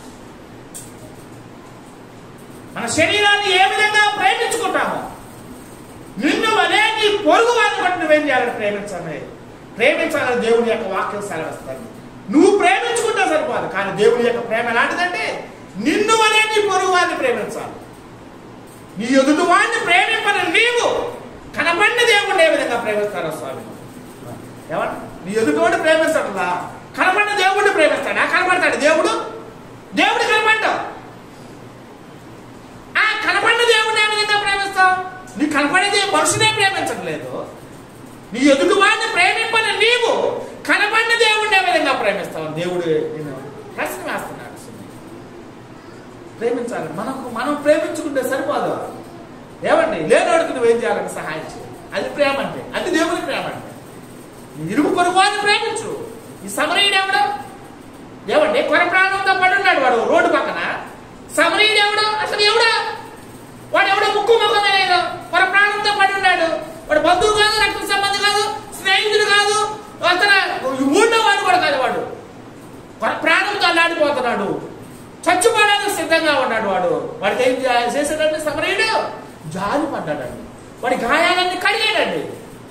A: మన శరీరాన్ని ఏ విధంగా ప్రేమించుకుంటాము నిన్ను వలే నీ పొరుగు వారిని బట్టి నువ్వేం చేయాలని ప్రేమించాలి ప్రేమించాలని దేవుని యొక్క వాక్యం సెలవిస్తాను నువ్వు ప్రేమించుకుంటే సరిపోదు కానీ దేవుని యొక్క ప్రేమ ఎలాంటిదంటే నిన్ను వలే నీ పొరుగు వారిని ప్రేమించాలి నీ ఎదుటి వాడిని ప్రేమింపని నీవు కనపడిన దేవుడిని ఏ విధంగా ప్రేమిస్తారో స్వామి ఏమంట నీ ఎదుటివాడు ప్రేమిస్తాడులా కనపడిన దేవుడిని ప్రేమిస్తాడా కనపడతాడు దేవుడు దేవుడు కనపడ్డావు ఆ కనపడిన దేవుడిని ఏ విధంగా ప్రేమిస్తావు నీ కనపడేది మనుషునే ప్రేమించట్లేదు నీ ఎదుటి వాడిని ప్రేమింపని నీవు కనపడిన దేవుడిని ఏ విధంగా ప్రేమిస్తావు దేవుడు నేను ప్రశ్న వేస్తున్నాడు ప్రేమించాలి మనకు మనం ప్రేమించుకుంటే సరిపోదు ఏమండి లేనోడికి నువ్వేం చేయాలని సహాయం చేయాలి అది ప్రేమ అంటే అది దేవుని ప్రేమ అంటే నీ ఇరుగు పొరుగు వాడిని ప్రేమించు ఈ సమరయుడు ఎవడు ఏమండి కొర ప్రాణంతో పడున్నాడు వాడు రోడ్డు పక్కన సమరయుడు ఎవడు అసలు ఎవడు వాడు ఎవడో ముక్కు ముఖం తెలియదు కొర ప్రాణంతో పడున్నాడు వాడు బంధువు కాదు రక్త సంబంధం కాదు స్నేహితుడు కాదు అతను ఈ ఊళ్ళో వాడు కూడా కాదు వాడు కొర ప్రాణంతో అల్లాడిపోతున్నాడు చచ్చిపోవడానికి సిద్ధంగా ఉన్నాడు వాడు వాడికి ఏం చే- చేశాడండి సమరయుడు జాలి పడ్డాడండి వాడి గాయాలన్నీ కడిగాడండి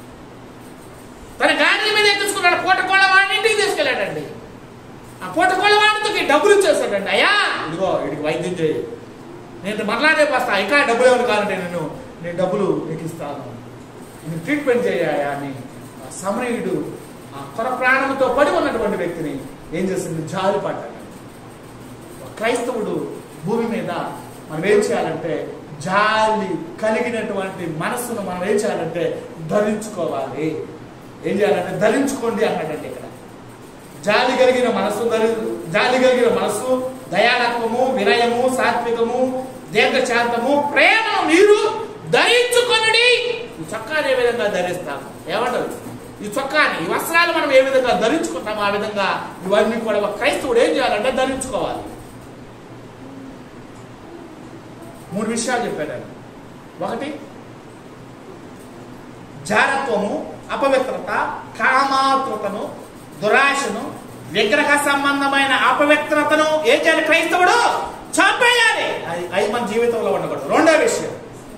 A: తన గాడిల మీద ఎక్కించుకున్నాడు పూటకోళ్ళ వాడిని ఇంటికి తీసుకెళ్ళాడండి ఆ పూటకోళ్ళ వాడితో డబ్బులు ఇచ్చేసాడండి అయ్యా ఇదిగో వీడికి వైద్యం చేయి నేను మరలా రేపు వస్తా ఇంకా డబ్బులు ఎవరు కావాలంటే నేను నేను డబ్బులు నీకు ఇస్తాను నేను ట్రీట్మెంట్ చేయాయా అని ఆ సమరయుడు ఆ కొర ప్రాణంతో పడి ఉన్నటువంటి వ్యక్తిని ఏం చేసింది జాలి పడ్డాడు ఒక క్రైస్తవుడు భూమి మీద మనం ఏం చేయాలంటే జాలి కలిగినటువంటి మనస్సును మనం ఏం చేయాలంటే ధరించుకోవాలి ఏం చేయాలంటే ధరించుకోండి అన్నాడండి ఇక్కడ జాలి కలిగిన మనస్సు ధరి జాలి కలిగిన మనస్సు దయాళత్వము వినయము సాత్వికము దీర్ఘశాంతము ప్రేమను మీరు ధరించుకొనుడి ఈ చొక్కాని ఏ విధంగా ధరిస్తాము ఏమంటారు ఈ చొక్కాని ఈ వస్త్రాలు మనం ఏ విధంగా ధరించుకుంటామో ఆ విధంగా ఇవన్నీ కూడా ఒక క్రైస్తవుడు ఏం చేయాలంటే ధరించుకోవాలి మూడు విషయాలు చెప్పాడు ఆయన. ఒకటి జారత్వము అపవిత్రత కామాతృతను దురాశను విగ్రహ సంబంధమైన అపవిత్రతను ఏం చేయాలి క్రైస్తవుడు చంపేయాలి అది అది మన జీవితంలో ఉండకూడదు రెండో విషయం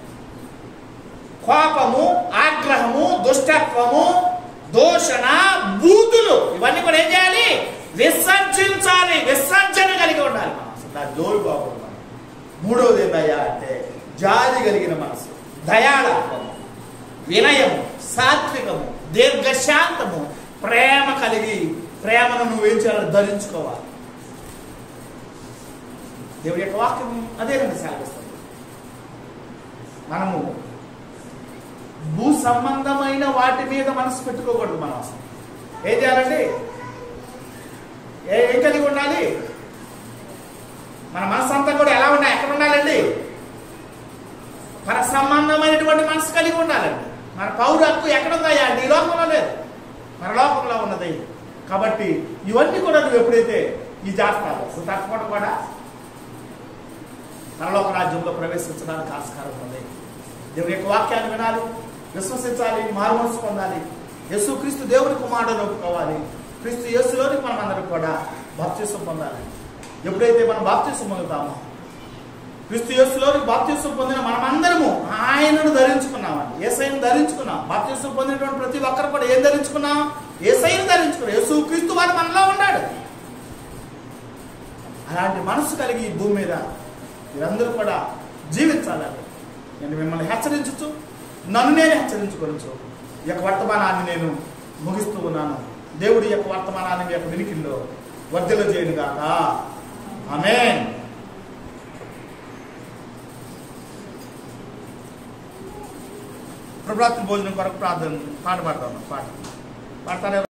A: కోపము ఆగ్రహము దుష్టత్వము దూషణ బూతులు ఇవన్నీ కూడా ఏం చేయాలి విసర్జించాలి విసర్జన కలిగి ఉండాలి మనం అసలు దాని జోలు బాగుండాలి మూడవది ఏందయ్యా అంటే జాలి కలిగిన మనసు దయాళత్వము వినయము సాత్వికము దీర్ఘశాంతము ప్రేమ కలిగి ప్రేమను నువ్వేం చేయాలి ధరించుకోవాలి దేవుడి యొక్క వాక్యం అదే రండి సెలవిస్తుంది మనము భూ సంబంధమైన వాటి మీద మనసు పెట్టుకోకూడదు మనం అసలు ఏం చేయాలండి ఏ ఏం కలిగి ఉండాలి మన మనసు అంతా కూడా ఎలా ఉండాలి ఎక్కడ ఉండాలండి మన సంబంధమైనటువంటి మనసు కలిగి ఉండాలండి మన పౌరు హక్కు ఎక్కడ ఉందయ్యా ఈ లోకంలో లేదు మన లోకంలో ఉన్నది కాబట్టి ఇవన్నీ కూడా నువ్వు ఎప్పుడైతే ఈ జాగ్రత్తలు నువ్వు తప్పకుండా కూడా పరలోక రాజ్యంలో ప్రవేశించడానికి ఆస్కారం ఉంది దేవుని యొక్క వాక్యాన్ని వినాలి విశ్వసించాలి మారు మనసు పొందాలి యేసు క్రీస్తు దేవుని కుమారుడు ఒప్పుకోవాలి క్రీస్తు యేసులోనికి మనం అందరం కూడా బాప్తీసం పొందాలి ఎప్పుడైతే మనం బాప్తీసం పొందుతామో క్రీస్తు యేసులోని బాప్తీసం పొందిన మనమందరము ఆయనను ధరించుకున్నామండి ఏసైను ధరించుకున్నాం బాప్తీసం పొందినటువంటి ప్రతి ఒక్కరు కూడా ఏం ధరించుకున్నాం ఏసైను ధరించుకున్నాం యేసు క్రీస్తు వాడు మనలో ఉన్నాడు అలాంటి మనసు కలిగి ఈ భూమి మీద మీరందరూ కూడా జీవించాలని నేను మిమ్మల్ని హెచ్చరించచ్చు నన్ను నేను హెచ్చరించుకోవచ్చు ఈ యొక్క వర్తమానాన్ని నేను ముగిస్తూ ఉన్నాను దేవుడి యొక్క వర్తమానాన్ని మీ యొక్క వినికిల్లో వర్ధిలో చేయను గాక ఆమేన్ ప్రభాతం భోజనం కొరకు ప్రార్థన పాట పాడతాను పాట పాడతానే